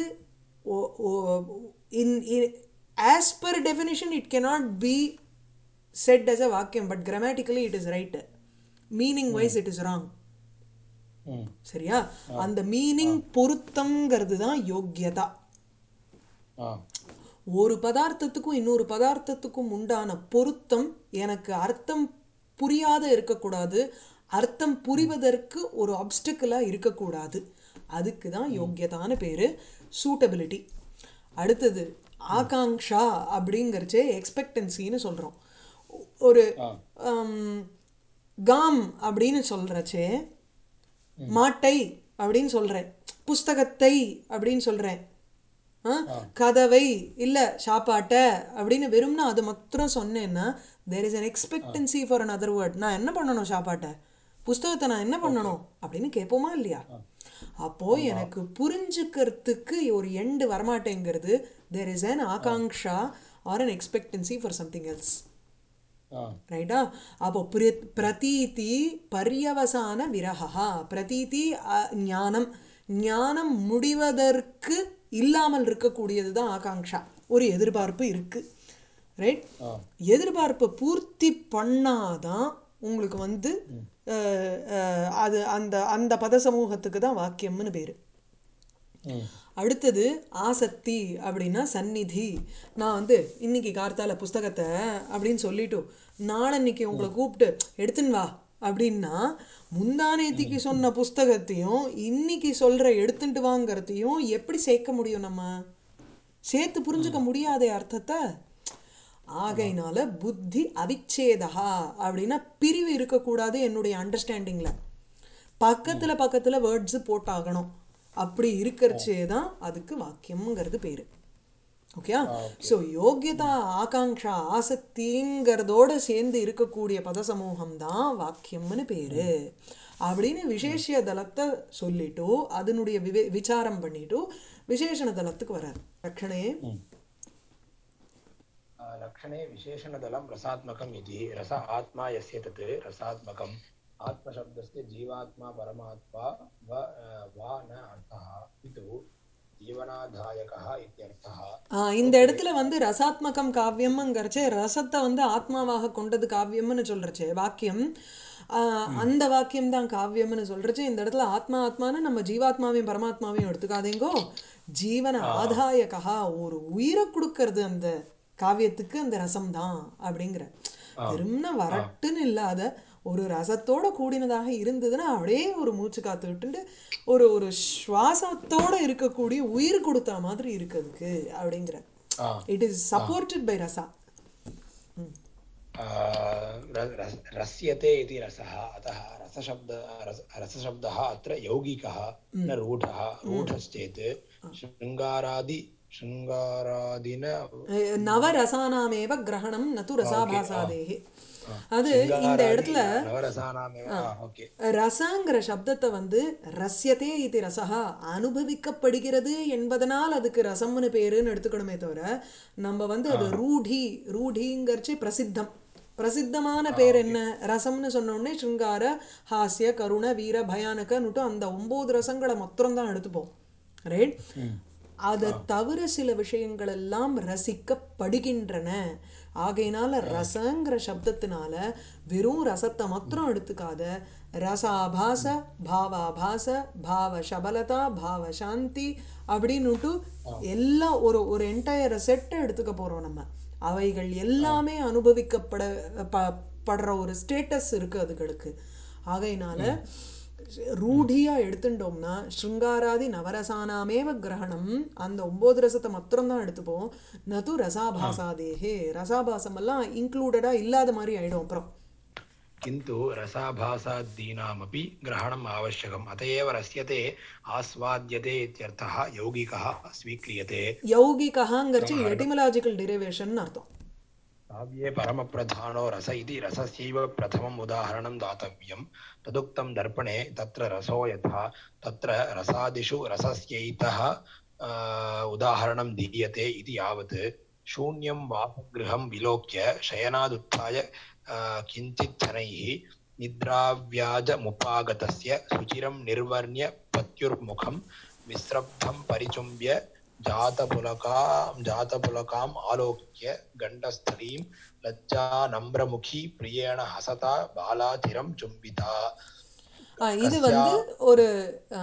in as per definition it cannot be set as a வாக்கியம் but grammatically it is right meaning wise it is wrong
hmm
சரியா அந்த மீனிங் பொருத்தம்ங்கிறது தான் யோக்கியதா
ஆ
ஒரு பதார்த்தத்துக்கும் இன்னொரு பதார்த்தத்துக்கும் உண்டான பொருத்தம் எனக்கு அர்த்தம் புரியாத இருக்கக்கூடாது அர்த்தம் புரிவதற்கு ஒரு ஆப்ஸ்டக்கிளாக இருக்கக்கூடாது அதுக்கு தான் யோக்கியதான பேர் சூட்டபிலிட்டி அடுத்தது ஆகாங்ஷா அப்படிங்கிறச்சே எக்ஸ்பெக்டன்சின்னு சொல்கிறோம் ஒரு ஆம், காம் அப்படின்னு சொல்கிறச்சே மாட்டை அப்படின்னு சொல்கிறேன் புஸ்தகத்தை அப்படின்னு சொல்கிறேன் கதவை இல்லை சாப்பாட்டை அப்படின்னு வெறும்னா அது மாத்திரம் சொன்னேன்னா there is an expectancy for an other word நான் என்ன பண்ணணும் சாப்பாட்டை புஸ்தகத்தை நான் என்ன பண்ணணும் அப்படின்னு கேட்போமா இல்லையா அப்போ எனக்கு புரிஞ்சுக்கிறதுக்கு ஒரு எண்டு வரமாட்டேங்கிறது தேர் இஸ் an ஆகாங்ஷா or an expectancy for something else
ah
ரைட்டா அப்போ பிர பிரதீதி பர்யவசான விரகா பிரதீதி அ, ஞானம் ஞானம் முடிவதற்கு இல்லாமல் இருக்கக்கூடியது தான் ஆகாங்ஷா ஒரு எதிர்பார்ப்பு இருக்கு ரைட்
ஆ
எதிர்பார்ப்பை பூர்த்தி பண்ணாதான் உங்களுக்கு வந்து அஹ், அஹ், அது அந்த அந்த பத சமூகத்துக்கு தான் வாக்கியம்னு பேர்
ம்
அடுத்தது ஆசக்தி அப்படின்னா சந்நிதி நான் வந்து இன்னைக்கு கார்த்தால புஸ்தகத்தை அப்படின்னு சொல்லிட்டு நாளன்னைக்கு உங்களை கூப்பிட்டு எடுத்துன்னு வா அப்படின்னா முந்தானேத்திக்கு சொன்ன புஸ்தகத்தையும் இன்னைக்கு சொல்ற எடுத்துட்டு வாங்கறதையும் எப்படி சேர்க்க முடியும் நம்ம சேர்த்து புரிஞ்சுக்க முடியாதே அர்த்தத்தை ஆகையினால புத்தி அவிச்சேதா அப்படின்னா பிரிவு இருக்கக்கூடாது என்னுடைய அண்டர்ஸ்டாண்டிங்ல பக்கத்துல பக்கத்துல வேர்ட்ஸ் போட்டாகணும் அப்படி இருக்கிறச்சே தான் அதுக்கு வாக்கியம்ங்கிறது பேரு ஓகே ஸோ யோகியதா ஆகாங்ஷா ஆசக்திங்கிறதோட சேர்ந்து இருக்கக்கூடிய பத சமூகம் தான் வாக்கியம்னு பேரு அப்படின்னு விசேஷ தலத்தை சொல்லிட்டு அதனுடைய விவே விசாரம் பண்ணிட்டு விசேஷண தலத்துக்கு வரார் ரக்ஷணே
लक्षणे विशेषणदलं रसात्मकम् इति रस आत्मा यस्य तत् रसात्मकम् आत्मशब्दस्य जीवात्मा परमात्मा व वा न अर्थः किन्तु जीवनाधायकः इत्यर्थः
ஆ, இந்த இடத்துல வந்து ரசாத்மகம் காவியம்ங்கிறச்சே ரசத்தை வந்து ஆத்மாவாக கொண்டது காவியம்னு சொல்றச்சே வாக்கியம் ஆ, அந்த வாக்கியம் தான் காவியம்னு சொல்றச்சே இந்த இடத்துல ஆத்மா ஆத்மான்னு நம்ம ஜீவாத்மாவையும் பரமாத்மாவையும் எடுத்துக்காதீங்கோ ஜீவன ஆதாயகா ஒரு உயிரை கொடுக்கறது அந்த காவியத்துக்கு அந்த ரசம் தான் அப்படிங்கிற வெறும்னா வரட்டுன்னு இல்லாத ஒரு ரசத்தோட கூடினதாக இருந்ததுன்னா அப்படியே ஒரு மூச்சு காத்து விட்டுட்டு ஒரு ஒரு சுவாசத்தோட இருக்கக்கூடிய உயிர் கொடுத்த மாதிரி இருக்கிறதுக்கு அப்படிங்கிற
ah.
It is supported by ரசா
र- रस- रस्यते इति रसः अतः रसशब्द रस- रसशब्दः अत्र यौगिकः न रूढः रूढश्चेत् शृङ्गारादि शृङ्गारादिन
அஹ் நவரசானாமேவ கிரகணம் நது ரசாபாசாதேகே அது இந்த
शृङ्गारादि
இடத்துல
नवरसानामेव ओके
ரசங்கிற சப்தத்தை வந்து ரஸ்யதே இது ரசஹா அனுபவிக்கப்படுகிறது என்பதனால் அதுக்கு ரசம்னு பேருன்னு எடுத்துக்கணுமே தவிர நம்ம வந்து அது ரூಢி ரூಢிங்கிறச்சு பிரசித்தம் பிரசித்தமான பேர் என்ன ரசம்னு சொன்ன உடனே சிருங்கார ஹாஸ்ய கருண வீர பயானகன்னுட்டு அந்த ஒன்பது ரசங்களை மொத்தம் தான் எடுத்துப்போம் ரைட் அதை தவிர சில விஷயங்கள் எல்லாம் ரசிக்கப்படுகின்றன ஆகையினால ரசங்கிற சப்தத்தினால வெறும் ரசத்தை மாத்திரம் எடுத்துக்காத ரசாபாச பாவாபாச பாவ சபலதா பாவ சாந்தி அப்படின்னுட்டு எல்லாம் ஒரு ஒரு என்டையர் செட்டை எடுத்துக்க போறோம் நம்ம அவைகள் எல்லாமே அனுபவிக்கப்பட ப- படுற ஒரு ஸ்டேட்டஸ் இருக்கு அதுகளுக்கு ஆகையினால ரூಢியா எடுத்துட்டோம்னா ஸ்ருங்காராதி நவரசானாமேவ கிரகணம் அந்த ஒன்பது ரசத்தை மாத்திரம் தான் எடுத்துப்போம் நது ரசாபாசாதேஹே ரசாபாசம் எல்லாம் இன்க்ளூடடா இல்லாத மாதிரி ஆயிடும் அப்புறம்
किन्तु रसाभासादीनामपि ग्रहणम् आवश्यकम् अत एव रस्यते आस्वाद्यते इत्यर्थः यौगिकः स्वीक्रियते
யௌகிகாங்கிறச்சு எட்டிமலாஜிக்கல் டிரைவேஷன் அர்த்தம்
काव्ये परमप्रधानो रस इति रसस्यैव प्रथमम् उदाहरणं दातव्यं तदुक्तं दर्पणे तत्र रसो यथा तत्र रसादिषु रसस्यैतः आ, उदाहरणं दीयते इति यावत् शून्यं वासगृहं विलोक्य शयनादुत्थाय आ, किञ्चित् जनैः निद्राव्याजमुपागतस्य सुचिरं निर्वर्ण्य पत्युर्मुखं विस्रब्धं परिचुम्ब्य जातपुलकां जातपुलकाम् आलोक्य गण्डस्थलीं लज्जा नम्रमुखी प्रियेण हसता बालातिरं चुम्बिता
ஆ, இது வந்து ஒரு ஆ,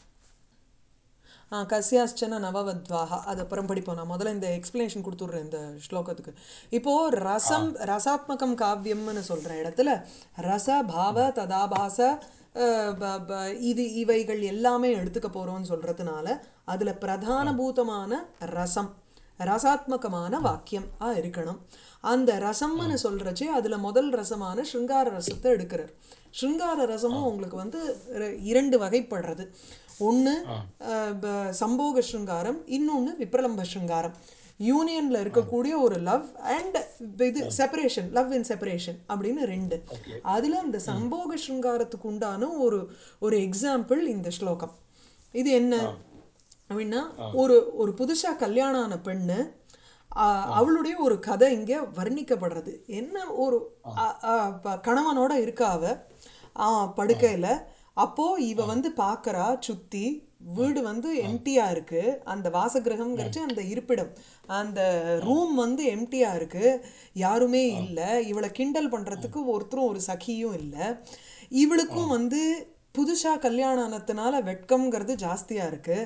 ஆ, கஸ்யாச்சன நவவத்வாக அது அப்புறம் படிப்போம் நான் முதல்ல இந்த எக்ஸ்பிளனேஷன் கொடுத்துட்றேன் இந்த ஸ்லோகத்துக்கு இப்போ ரசம் ரசாத்மகம் காவியம்னு சொல்ற இடத்துல ரச பாவ ததாபாச அஹ், ப- ப- இது இவைகள் எல்லாமே எடுத்துக்க போறோம்னு சொல்றதுனால அதுல பிரதானபூதமான ரசம் ரசாத்மகமான வாக்கியம் ஆ இருக்கணும் அந்த ரசம்னு சொல்றச்சே அதுல முதல் ரசமான ஸ்ருங்கார ரசத்தை எடுக்கிறார் ஸ்ருங்கார ரசமும் உங்களுக்கு வந்து ர- இரண்டு வகைப்படுறது ஒன்று சம்போக ஸ்ருங்காரம் இன்னொன்று விப்ரலம்ப ஸ்ருங்காரம் யூனியன்ல இருக்கக்கூடிய ஒரு லவ் அண்ட் இது செப்பரேஷன் லவ் இன் செப்பரேஷன் அப்படின்னு ரெண்டு அதுல அந்த சம்போக ஸ்ருங்காரத்துக்கு உண்டான ஒரு ஒரு எக்ஸாம்பிள் இந்த ஸ்லோகம் இது என்ன அப்படின்னா ஒரு ஒரு புதுசா கல்யாணம் ஆன பெண்ணு ஆ, அவளுடைய ஒரு கதை இங்க வர்ணிக்கப்படுறது என்ன ஒரு ஆ, ஆ, ப- கணவனோட இருக்கா அவ ஆ, படுக்கையில அப்போ இவ வந்து பார்க்கறா சுத்தி வீடு வந்து எம்டியா இருக்கு அந்த வாசகிரகம்ங்கிறச்சு அந்த இருப்பிடம் அந்த ரூம் வந்து எம்டியா இருக்கு யாருமே இல்ல இவளை கிண்டல் பண்றதுக்கு ஒருத்தரும் ஒரு சகியும் இல்ல இவளுக்கும் வந்து புதுசா கல்யாணம் ஆனதுனால வெட்கம்ங்கிறது ஜாஸ்தியா இருக்கு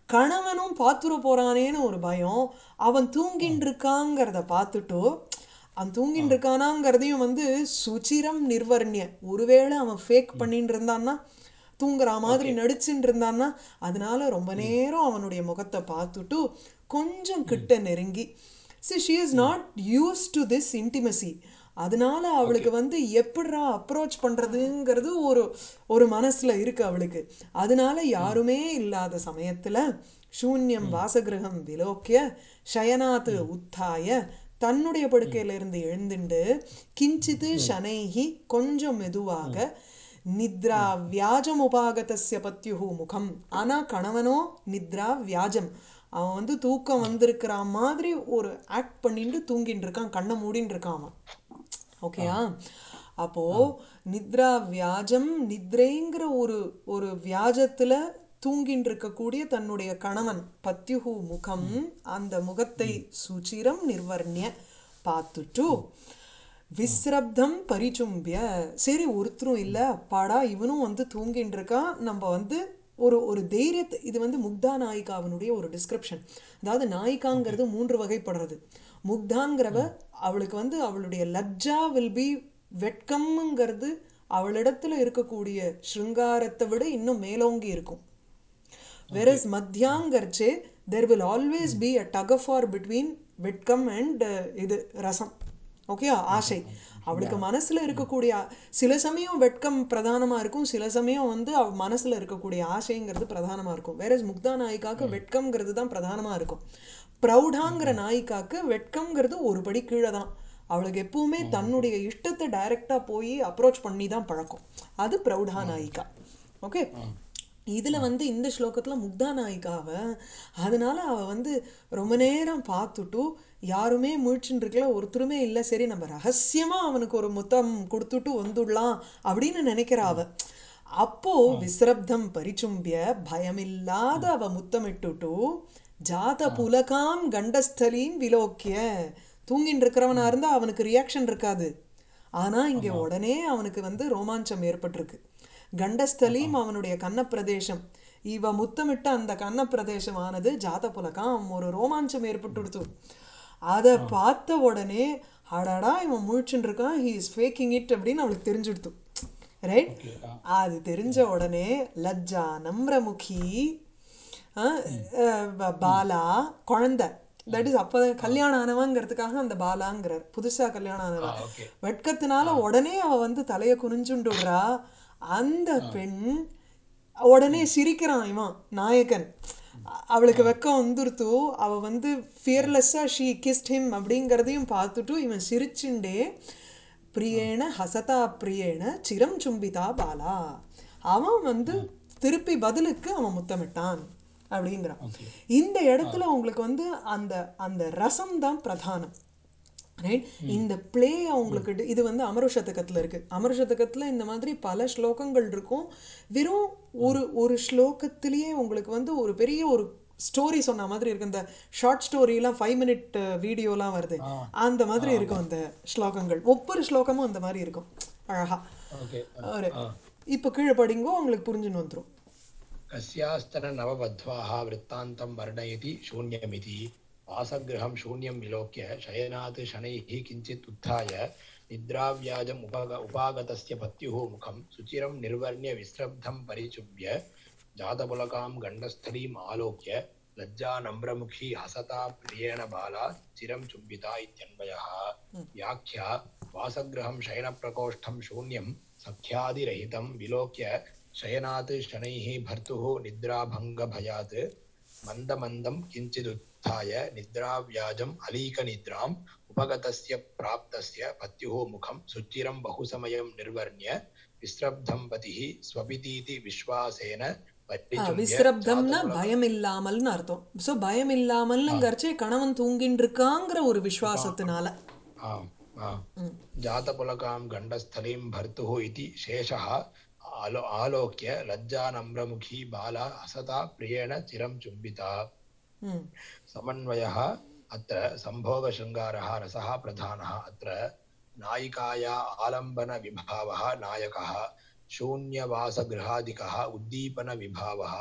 கணவனும் பார்த்துட போறானேன்னு ஒரு பயம் அவன் தூங்கின்னு இருக்காங்கிறத பார்த்துட்டு அவன் தூங்கின்னு இருக்கானாங்கிறதையும் வந்து சுச்சிரம் நிர்வர்ணிய ஒருவேளை அவன் ஃபேக் பண்ணிட்டு இருந்தான்னா தூங்குற மாதிரி நடிச்சுட்டு இருந்தான்னா அதனால ரொம்ப நேரம் அவனுடைய முகத்தை பார்த்துட்டு கொஞ்சம் கிட்ட நெருங்கி see she is not use to this intimacy அதனால அவளுக்கு வந்து எப்படிரா அப்ரோச் பண்றதுங்கிறது ஒரு ஒரு மனசுல இருக்கு அவளுக்கு அதனால யாருமே இல்லாத சமயத்துல சூன்யம் வாசகிரகம் விலோக்கிய ஷயனாத்து உத்தாய தன்னுடைய படுக்கையில இருந்து எழுந்துண்டு கிஞ்சித்து ஷனைஹி கொஞ்சம் மெதுவாக நித்ரா வியாஜம் உபாகதஸ்ய பத்யுஹு முகம் ஆனா கணவனோ நித்ரா வியாஜம் அவன் வந்து தூக்கம் வந்திருக்கிற மாதிரி ஒரு ஆக்ட் பண்ணிட்டு தூங்கிட்டு இருக்கான் கண்ணை மூடின்னு இருக்கான் அவன் ஓகேயா அப்போ நித்ரா வியாஜம் நித்ரைங்கிற ஒரு ஒரு வியாஜத்துல தூங்கின்னு இருக்கக்கூடிய தன்னுடைய கணவன் பத்யுஹு முகம் அந்த முகத்தை சுச்சிரம் நிர்வர்ணிய பார்த்துட்டு விஸ்ரப்தம் பரிச்சும்பிய சரி ஒருத்தரும் இல்லை அப்பாடா இவனும் வந்து தூங்கின்னு இருக்கான் நம்ம வந்து ஒரு ஒரு தைரியத்தை இது வந்து முக்தா நாயிகாவினுடைய ஒரு டிஸ்கிரிப்ஷன் அதாவது நாயிகாங்கிறது மூன்று வகைப்படுறது முக்தாங்கிறவ அவளுக்கு வந்து அவளுடைய லஜ்ஜா வில் பி வெட்கம்ங்கிறது அவளிடத்துல இருக்கக்கூடிய ஸ்ருங்காரத்தை விட இன்னும் மேலோங்கி இருக்கும் whereas மத்தியாங்கர்ச்சே there will always be a tug of war between வெட்கம் அண்ட் இது ரசம் ஓகே ஆசை அவளுக்கு மனசுல இருக்கக்கூடிய சில சமயம் வெட்கம் பிரதானமா இருக்கும் சில சமயம் வந்து அவ மனசுல இருக்கக்கூடிய ஆசைங்கிறது பிரதானமா இருக்கும் வேற முக்தா நாயிக்காக்கு வெட்கம்ங்கிறது தான் பிரதானமா இருக்கும் ப்ரௌடாங்கிற நாயிக்காக்கு வெட்கம்ங்கிறது ஒரு படி கீழே தான் அவளுக்கு எப்பவுமே தன்னுடைய இஷ்டத்தை டைரக்டா போய் அப்ரோச் பண்ணி தான் பழக்கம் அது ப்ரௌடா நாயிக்கா ஓகே இதுல வந்து இந்த ஸ்லோகத்துல முக்தா நாயிக்காவ அதனால அவ வந்து ரொம்ப நேரம் பார்த்துட்டு யாருமே முழிச்சுட்டு இருக்கல ஒருத்தருமே இல்லை சரி நம்ம ரகசியமா அவனுக்கு ஒரு முத்தம் கொடுத்துட்டு வந்துடலாம் அப்படின்னு நினைக்கிறா அவ அப்போ விஸ்ரப்தம் பரிச்சும்பிய பயமில்லாத அவ முத்தமிட்டுட்டு ஜாத புலகாம் கண்டஸ்தலீம் விலோக்கிய தூங்கின்னு இருக்கிறவனா இருந்தா அவனுக்கு ரியாக்ஷன் இருக்காது ஆனா இங்க உடனே அவனுக்கு வந்து ரோமாஞ்சம் ஏற்பட்டிருக்கு கண்டஸ்தலீம் அவனுடைய கன்னப்பிரதேசம் இவ முத்தமிட்ட அந்த கன்னப்பிரதேசமானது ஜாத புலகம் ஒரு ரோமாஞ்சம் ஏற்பட்டுடுத்து அதை பார்த்த உடனே அடடா இவன் முழிச்சுட்டு இருக்கான் ஹி இஸ் ஃபேக்கிங் இட் அப்படின்னு அவளுக்கு தெரிஞ்சுடுத்து ரைட் அது தெரிஞ்ச உடனே லஜ்ஜா நம்ரமுகி அஹ், அஹ், ப- பாலா குழந்தை தட் இஸ் அப்போ கல்யாணம் ஆனவங்கிறதுக்காக அந்த பாலாங்கிறார் புதுசா கல்யாணம் ஆனவ
ஓகே
வெட்கத்தினால உடனே அவ வந்து தலைய குனிஞ்சுண்டுடுறா அந்த பெண் உடனே சிரிக்கிறான் இவன் நாயகன் அ- அவளுக்கு வெக்கம் வந்துருத்து அவ வந்து ஃபியர்லெஸ்ஸா ஷீ கிஸ்ட் ஹிம் அப்படிங்கிறதையும் பார்த்துட்டு இவன் சிரிச்சுண்டே பிரியேன ஹசதா பிரியேன சிரம் சும்பிதா பாலா அவன் வந்து திருப்பி பதிலுக்கு அவன் முத்தமிட்டான் அப்படிங்கிறான்
ஓகே
இந்த இடத்துல உங்களுக்கு வந்து அந்த அந்த ரசம் தான் பிரதானம் ரைட் இந்த பிளே அவங்களுக்கு டி- இது வந்து அமருஷதகத்தில் இருக்கு அமருஷதகத்தில் இந்த மாதிரி பல ஸ்லோகங்கள் இருக்கும் வெறும் ஒரு ஒரு ஸ்லோகத்திலேயே உங்களுக்கு வந்து ஒரு பெரிய ஒரு ஸ்டோரி சொன்ன மாதிரி இருக்கு இந்த ஷார்ட் ஸ்டோரிலாம் ஃபைவ் மினிட் வீடியோலாம் வருது அந்த மாதிரி இருக்கும் அந்த ஸ்லோகங்கள் ஒவ்வொரு ஸ்லோகமும் அந்த மாதிரி இருக்கும் அழகா
ஓகே
ஒரு இப்போ கீழே படிங்கோ உங்களுக்கு புரிஞ்சுன்னு வந்துரும்
कस्यास्तन नववध्वाः वृत्तान्तं वर्णयति शून्यमिति वासगृहं शून्यं विलोक्य शयनात् शनैः किञ्चित् उत्थाय निद्राव्याजम् उपग उपागतस्य पत्युः मुखं सुचिरं निर्वर्ण्य विस्रब्धं परिचुभ्य जातपुलकां गण्डस्थलीम् आलोक्य लज्जा नम्रमुखी हसता प्रियेण बाला चिरं चुम्बिता इत्यन्वयः व्याख्या वासगृहं शयनप्रकोष्ठं शून्यं सख्यादिरहितं विलोक्य शयनात् शनैः भर्तुः निद्राभङ्गभयात् मन्दमन्दं किञ्चिदुत्थाय निद्राव्याजम् अलीकनिद्राम् उपगतस्य प्राप्तस्य पत्युः मुखं सुचिरं बहुसमयं निर्वर्ण्य विस्रब्धं पतिः स्वपितीति विश्वासेन
ஆ,
परिचुम्य
விஸ்ரப்தம்னா
जातपुलकं
பயம் இல்லாமல்னு அர்த்தம் ஸோ பயம் இல்லாமல்ங்கிறச்சே கணவன் தூங்கின்னு இருக்காங்கிற ஒரு விசுவாசத்தினால
आम् आम् जातपुलकां गण्डस्थलीं भर्तुः इति शेषः आलो आलोक्य लज्जानम्रमुखी बाला हसता प्रियेण चिरं चुम्बिता
ம்
समन्वयः अत्र सम्भोगशृङ्गारः रसः प्रधानः अत्र नायिकाया आलम्बनविभावः नायकः शून्यवासगृहादिकः उद्दीपनविभावः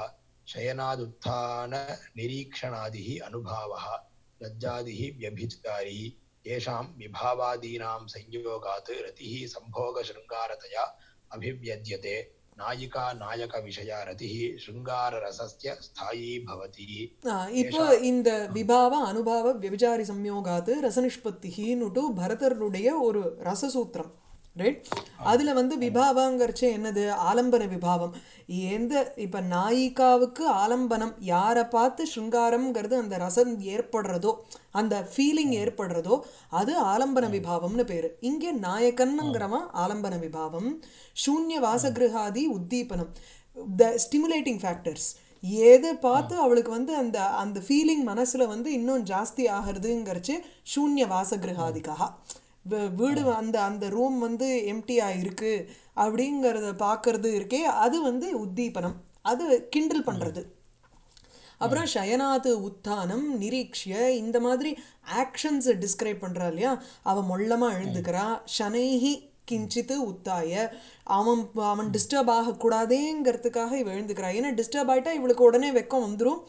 शयनादुत्थाननिरीक्षणादिः अनुभावः लज्जादिः व्यभिचारी येषां विभावादीनां संयोगात् रतिः सम्भोगशृङ्गारतया अभिव्यज्यते नायिका नायकविषया रतिः शृङ्गाररसस्य स्थायी भवति
ஆ, இப்போ இந்த விபாவ அனுபாவ விபச்சாரி சம்யோகாத்து ரசனிஷ்பத்திகின்னுட்டு பரதருடைய ஒரு ரசசூத்திரம் ரைட் அதுல வந்து விபாவாங்கிறச்சு என்னது ஆலம்பன விபாவம் எந்த இப்ப நாயிகாவுக்கு ஆலம்பனம் யாரை பார்த்து சிருங்காரம்ங்கிறது அந்த ரசம் ஏற்படுறதோ அந்த ஃபீலிங் ஏற்படுறதோ அது ஆலம்பன விபாவம்னு பேரு இங்கே நாயக்கன்னுங்கிறவன் ஆலம்பன விபாவம் சூன்ய வாசகிருஹாதி உத்தீபனம் த ஸ்டிமுலேட்டிங் ஃபேக்டர்ஸ் எதை பார்த்து அவளுக்கு வந்து அந்த அந்த ஃபீலிங் மனசுல வந்து இன்னும் ஜாஸ்தி ஆகிறதுங்கிறச்சு சூன்ய வாசகிருஹாதிக்காக வீ- வீடு அந்த அந்த ரூம் வந்து எம்டியா இருக்கு அப்படிங்கிறத பார்க்கறது இருக்கே அது வந்து உத்தீபனம் அது கிண்டல் பண்றது அப்புறம் ஷயனாத்து உத்தானம் நிரீக்ஷிய இந்த மாதிரி ஆக்ஷன்ஸை டிஸ்கிரைப் பண்றா இல்லையா அவ மொள்ளமா எழுந்துக்கிறா ஷனைஹி கிஞ்சித்து உத்தாய அவன் அவன் டிஸ்டர்ப் ஆகக்கூடாதேங்கிறதுக்காக இவ எழுந்துக்கிறா ஏன்னா டிஸ்டர்ப் ஆயிட்டா இவளுக்கு உடனே வெக்கம் வந்துடும்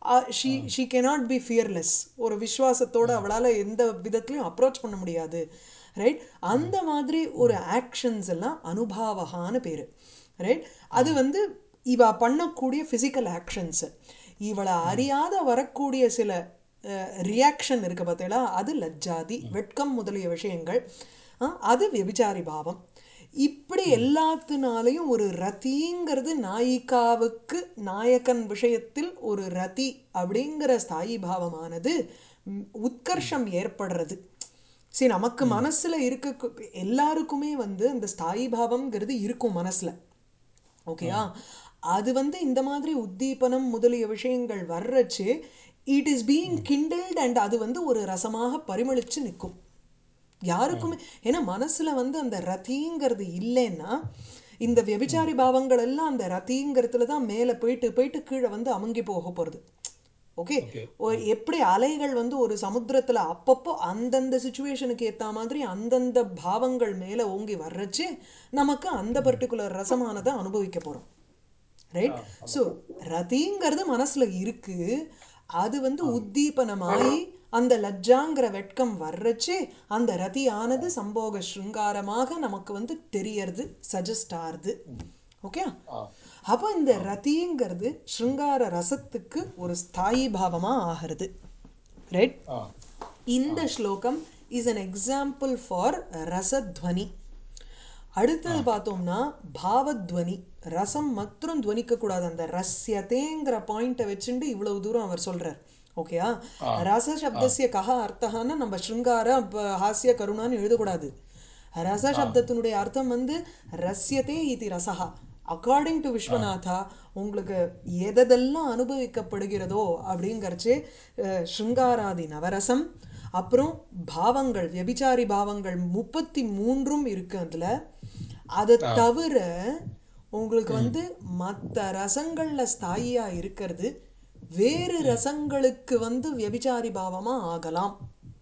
she she cannot be fearless ஒரு விசுவாசத்தோட அவளால் எந்த விதத்துலையும் அப்ரோச் பண்ண முடியாது ரைட் அந்த மாதிரி ஒரு ஆக்ஷன்ஸ் எல்லாம் அனுபாவகான்னு பேரு ரைட் அது வந்து இவ பண்ணக்கூடிய ஃபிசிக்கல் ஆக்ஷன்ஸ் இவளை அறியாத வரக்கூடிய சில ரியாக்ஷன் இருக்கு பார்த்தீங்களா அது லஜ்ஜாதி வெட்கம் முதலிய விஷயங்கள் அஹ், அது விபிச்சாரி பாவம் இப்படி எல்லாத்தினாலையும் ஒரு ரதிங்கிறது நாயிகாவுக்கு நாயகன் விஷயத்தில் ஒரு ரதி அப்படிங்கிற ஸ்தாயி பாவமானது ம், உத்கர்ஷம் ஏற்படுறது சரி நமக்கு மனசுல இருக்க எல்லாருக்குமே வந்து அந்த ஸ்தாயி பாவம்ங்கிறது இருக்கும் மனசுல ஓகேயா அது வந்து இந்த மாதிரி உத்தீபனம் முதலிய விஷயங்கள் வர்றச்சு it is being kindled and அது வந்து ஒரு ரசமாக பரிமளிச்சு நிற்கும் யாருக்குமே ஏன்னா மனசுல வந்து அந்த ரதிங்கிறது இல்லைன்னா இந்த வியபிச்சாரி பாவங்கள் எல்லாம் அந்த ரதிங்கிறதுல தான் மேலே போயிட்டு போயிட்டு கீழே வந்து அமுங்கி போக போகிறது ஓகே எப்படி அலைகள் வந்து ஒரு சமுத்திரத்துல அப்பப்போ அந்தந்த சுச்சுவேஷனுக்கு ஏத்த மாதிரி அந்தந்த பாவங்கள் மேல ஓங்கி வர்றச்சு நமக்கு அந்த பர்டிகுலர் ரசமானதை அனுபவிக்க போறோம் ரைட் ஸோ ரதிங்கிறது மனசுல இருக்கு அது வந்து உத்தீபனமாயி அந்த லஜ்ஜாங்கிற வெட்கம் வர்றச்சு அந்த ரதியானது சம்போக ஸ்ருங்காரமாக நமக்கு வந்து தெரியறது சஜஸ்ட் ஆறுது ஓகே அப்போ இந்த ரதிங்கிறது ஸ்ருங்கார ரசத்துக்கு ஒரு ஸ்தாயி பாவமா ஆகிறது ரைட் இந்த ஸ்லோகம் இஸ் an எக்ஸாம்பிள் ஃபார் ரசத்வனி அடுத்தது பார்த்தோம்னா பாவத்வனி ரசம் மற்றும் துவனிக்க கூடாது அந்த ரஸ்யத்தேங்கிற பாயிண்ட்டை வச்சுட்டு இவ்வளவு தூரம் அவர் சொல்றார் ஓகேயா ரச சப்தசிய கஹ அர்த்தகான்னு நம்ம ஸ்ருங்கார ப- ஹாஸ்ய கருணான்னு எழுதக்கூடாது ரச சப்தத்தினுடைய அர்த்தம் வந்து ரஸ்யத்தே இது ரசஹா அக்கார்டிங் டு விஸ்வநாதா உங்களுக்கு எதெல்லாம் அனுபவிக்கப்படுகிறதோ அப்படிங்கறச்சு அஹ், ஸ்ருங்காராதி நவரசம் அப்புறம் பாவங்கள் வியபிச்சாரி பாவங்கள் முப்பத்தி மூன்றும் இருக்கு அதுல அதை தவிர உங்களுக்கு வந்து மற்ற ரசங்கள்ல ஸ்தாயியா இருக்கிறது வேறு ரசங்களுக்கு வந்து வியபிச்சாரி பாவமா ஆகலாம்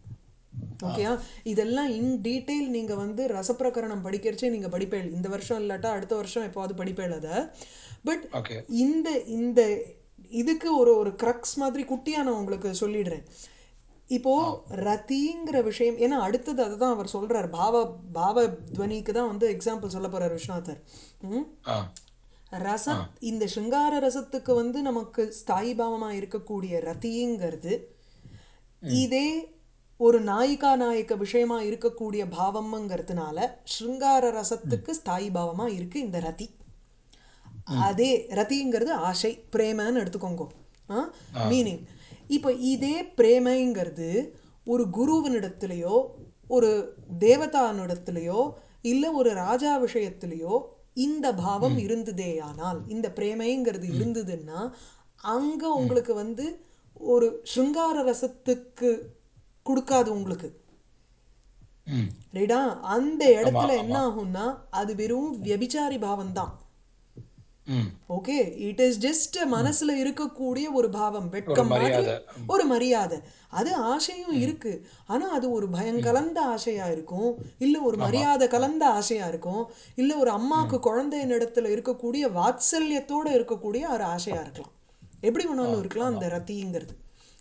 ஓகேயா இதெல்லாம் இன் டீட்டெயில் நீங்க வந்து ரசப்பிரகரணம் படிக்கிறச்சே நீங்க படிப்பேள் இந்த வருஷம் இல்லாட்டா அடுத்த வருஷம் எப்போது படிப்பேள் அதை பட்
ஓகே
இந்த இந்த இதுக்கு ஒரு ஒரு க்ரக்ஸ் மாதிரி குட்டியா நான் உங்களுக்கு சொல்லிடுறேன் இப்போ ரதிங்கிற விஷயம் ஏன்னா அடுத்தது அதுதான் அவர் சொல்றார் பாவ பாவ துவனிக்கு தான் வந்து எக்ஸாம்பிள் சொல்ல போறார் விஸ்வநாதர் ம்
ஆ
ரச இந்த சிங்கார ரசத்துக்கு வந்து நமக்கு ஸ்தாயி பாவமா இருக்கக்கூடிய ரதிங்கிறது இதே ஒரு நாயிகா நாயக்க விஷயமா இருக்கக்கூடிய பாவம்ங்கிறதுனால ஸ்ருங்கார ரசத்துக்கு ஸ்தாயி பாவமா இருக்கு இந்த ரதி அதே ரதிங்கிறது ஆசை பிரேமன்னு எடுத்துக்கோங்க மீனிங் இப்போ இதே பிரேமைங்கிறது ஒரு குருவனிடத்திலேயோ ஒரு தேவதானிடத்திலேயோ இல்ல ஒரு ராஜா விஷயத்திலேயோ இந்த பாவம் இருந்ததேயானால் இந்த பிரேமைங்கிறது இருந்ததுன்னா அங்க உங்களுக்கு வந்து ஒரு சிருங்கார ரசத்துக்கு கொடுக்காது உங்களுக்கு
ம்
ரைடா அந்த இடத்துல என்ன ஆகும்னா அது வெறும் வியபிச்சாரி பாவம் தான்
ம்
ஓகே இட் இஸ் ஜஸ்ட் மனசுல இருக்கக்கூடிய ஒரு பாவம் வெட்கம் மாதிரி
மரியாதை.
ஒரு மரியாதை அது ஆசையும் இருக்கு ஆனா அது ஒரு பயம் கலந்த ஆசையா இருக்கும் இல்ல ஒரு மரியாதை கலந்த ஆசையா இருக்கும் இல்ல ஒரு அம்மாவுக்கு குழந்தையின் இடத்துல இருக்கக்கூடிய வாத்சல்யத்தோட இருக்கக்கூடிய ஒரு ஆசையா இருக்கலாம் எப்படி வேணாலும் இருக்கலாம் அந்த ரத்திங்கிறது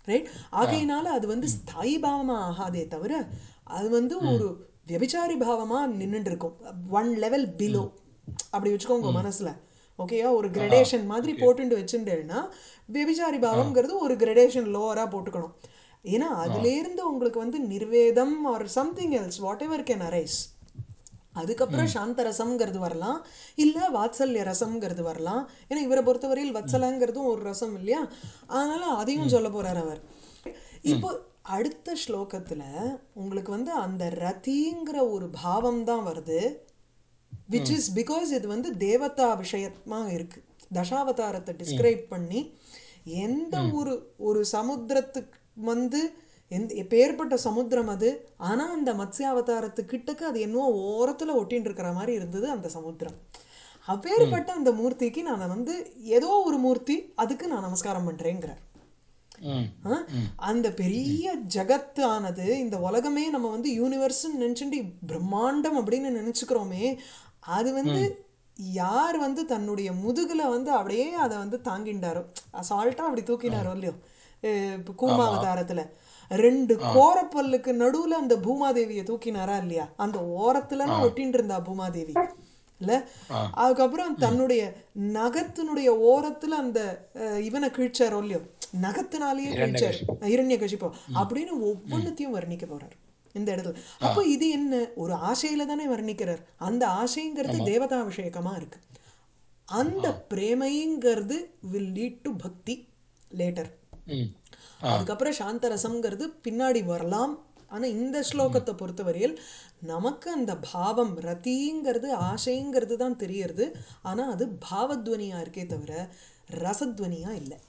ரைட் ஆகையினால அது வந்து ஸ்தாயி பாவமா ஆகாதே தவிர அது வந்து ஒரு வியபிச்சாரி பாவமா நின்னுட்டு இருக்கும் ஒன் லெவல் பிலோ அப்படி வச்சுக்கோங்க மனசுல ஓகேயா ஒரு கிரடேஷன் மாதிரி போட்டுட்டு வச்சுட்டேன்னா வியபிச்சாரி பாவம்ங்கிறது ஒரு கிரடேஷன் லோவரா போட்டுக்கணும் ஏன்னா அதுலேருந்து உங்களுக்கு வந்து நிர்வேதம் or something else whatever can arise அதுக்கப்புறம் சாந்த ரசம்ங்கிறது வரலாம் இல்ல வாத்சல்ய ரசம்ங்கிறது வரலாம் ஏன்னா இவரை பொறுத்தவரையில் வத்சலங்கிறதும் ஒரு ரசம் இல்லையா அதனால அதையும் சொல்ல போறார் அவர் இப்போ அடுத்த ஸ்லோகத்துல உங்களுக்கு வந்து அந்த ரதிங்கிற ஒரு பாவம் தான் வருது விச் இஸ் பிகாஸ் இது வந்து தேவதா விஷயமா இருக்கு தசாவதாரத்தை டிஸ்கிரைப் பண்ணி எந்த ஒரு ஒரு சமுத்திரத்துக்கு வந்து எந்த எப்பேற்பட்ட சமுத்திரம் அது ஆனா அந்த மத்ஸ்யாவதாரத்து கிட்டக்கு அது என்னவோ ஓரத்துல ஒட்டின்னு இருக்கிற மாதிரி இருந்தது அந்த சமுத்திரம் அப்பேற்பட்ட அந்த மூர்த்திக்கு நான் வந்து ஏதோ ஒரு மூர்த்தி அதுக்கு நான் நமஸ்காரம் பண்றேங்கிறார்
ம்
ஆ? அந்த பெரிய ஜகத் ஆனது இந்த உலகமே நம்ம வந்து யூனிவர்ஸ்ன்னு நினைச்சுட்டு பிரம்மாண்டம் அப்படின்னு நினைச்சுக்கிறோமே அது வந்து யார் வந்து தன்னுடைய முதுகுல வந்து அப்படியே அதை வந்து தாங்கிண்டாரோ அசால்ட்டா அப்படி தூக்கினாரோ இல்லையோ அஹ் இப்ப கூர்மாவதாரத்துல ரெண்டு கோரப்பல்லுக்கு நடுவுல அந்த பூமாதேவியை தூக்கினாரா இல்லையா அந்த ஓரத்துலலாம் ஒட்டின்னு இருந்தா பூமாதேவி இல்ல அதுக்கப்புறம் தன்னுடைய நகத்தினுடைய ஓரத்துல அந்த அஹ், இவனை கிழிச்சாரோ இல்லையோ நகத்தினாலேயே கிழிச்சாரு இரண்ய கசிப்போ அப்படின்னு ஒவ்வொன்னுத்தையும் வர்ணிக்க போறார் இந்த இடத்துல அப்போ இது என்ன ஒரு ஆசையில தானே வர்ணிக்கிறார் அந்த ஆசைங்கிறது தேவதா விஷயக்கமா இருக்கு அந்த பிரேமைங்கிறது வில் லீட் டு பக்தி லேட்டர்
ம்
அதுக்கப்புறம் சாந்தரசம்ங்கிறது பின்னாடி வரலாம் ஆனா இந்த ஸ்லோகத்தை பொறுத்தவரையில் நமக்கு அந்த பாவம் ரதிங்கிறது ஆசைங்கிறது தான் தெரியறது ஆனா அது பாவத்வனியா இருக்கே தவிர ரசத்வனியா இல்லை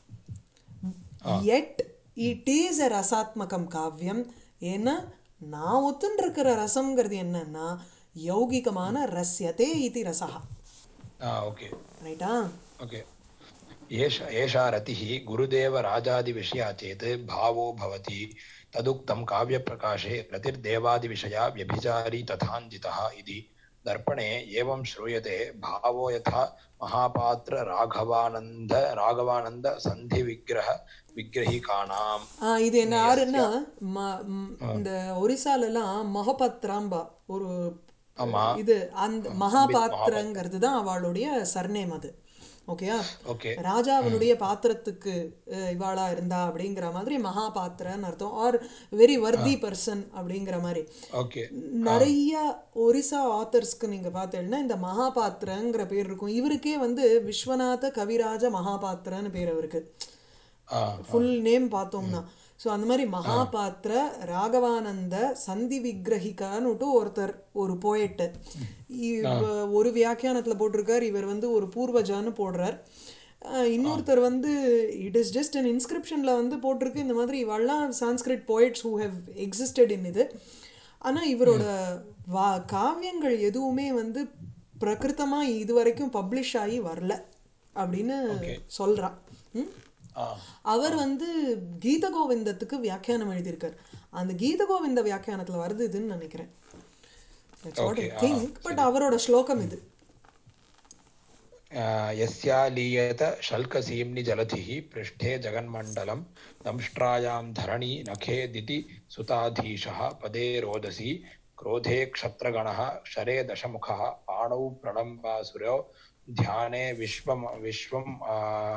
எட் இட் இஸ் அ ரசாத்மகம் காவியம் ஏன்னா நான் ஒத்துன்னு இருக்கிற ரசம்ங்கிறது என்னன்னா யௌகிகமான ரஸ்யதே இது ரசஹா
ஆ ஓகே
ரைட்டா
ओके एष एषा रतिः गुरुदेवराजादिविषया चेत् भावो भवति तदुक्तं काव्यप्रकाशे रतिर्देवादिविषया व्यभिचारी तथाञ्जितः इति दर्पणे एवं श्रूयते भावो यथा महापात्र राघवानन्द राघवानन्द सन्धिविग्रह विग्रहिकाणाम्
ஆ, இது என்ன யாருன்னா ம- ம், இந்த ஒரிசாலெல்லாம் மகபத்ராம்பா ஒரு
ஆமா
இது அந்த மகாபாத்திரங்கிறது தான் அவளுடைய சர்நேம் அது ஓகேயா
ஓகே
ராஜாவினுடைய பாத்திரத்துக்கு அஹ், இவாளா இருந்தா அப்படிங்கிற மாதிரி மகாபாத்திரன்னு அர்த்தம் ஆர் வெரி வர்தி பர்சன் அப்படிங்கிற மாதிரி
ஓகே
நிறைய ஒரிசா ஆத்தர்ஸ்க்கு நீங்க பார்த்தீங்கன்னா இந்த மகாபாத்திரங்கிற பேர் இருக்கும் இவருக்கே வந்து விஸ்வநாத கவிராஜ மகாபாத்திரன்னு பேர் அவருக்கு
ஆ
ஃபுல் நேம் பார்த்தோம்னா ஸோ அந்த மாதிரி மகாபாத்திர ராகவானந்த சந்தி விக்கிரகிகான்னு ஒருத்தர் ஒரு போயட்டு ஒரு வியாக்கியானத்துல போட்டிருக்கார் இவர் வந்து ஒரு பூர்வஜான்னு போடுறார் அஹ் இன்னொருத்தர் வந்து இட் இஸ் ஜஸ்ட் அன் இன்ஸ்கிரிப்ஷனில் வந்து போட்டிருக்கு இந்த மாதிரி இவெல்லாம் Sanskrit poets who have existed in இது ஆனா இவரோட வா காவியங்கள் எதுவுமே வந்து பிரகிருத்தமா இது வரைக்கும் பப்ளிஷ் ஆகி வரல அப்படின்னு சொல்றா ம்
ஆ
அவர் வந்து கீத கோவிந்தத்துக்கு வியாக்கியானம் எழுதியிருக்கார் அந்த கீத கோவிந்த வியாக்கியானத்துல வருது இதுன்னு நினைக்கிறேன் திங்க் பட் அவரோட ஸ்லோகம் இது
आ, यस्या लीयत शल्कसीम्नि जलधिः पृष्ठे जगन्मण्डलं दंष्ट्रायां धरणी नखेदिति सुताधीशः पदे रोदसी क्रोधे क्षत्रगणः क्षरे दशमुखः पाणौ प्रणम्बासुरो ध्याने विश्वम विश्वम् आ,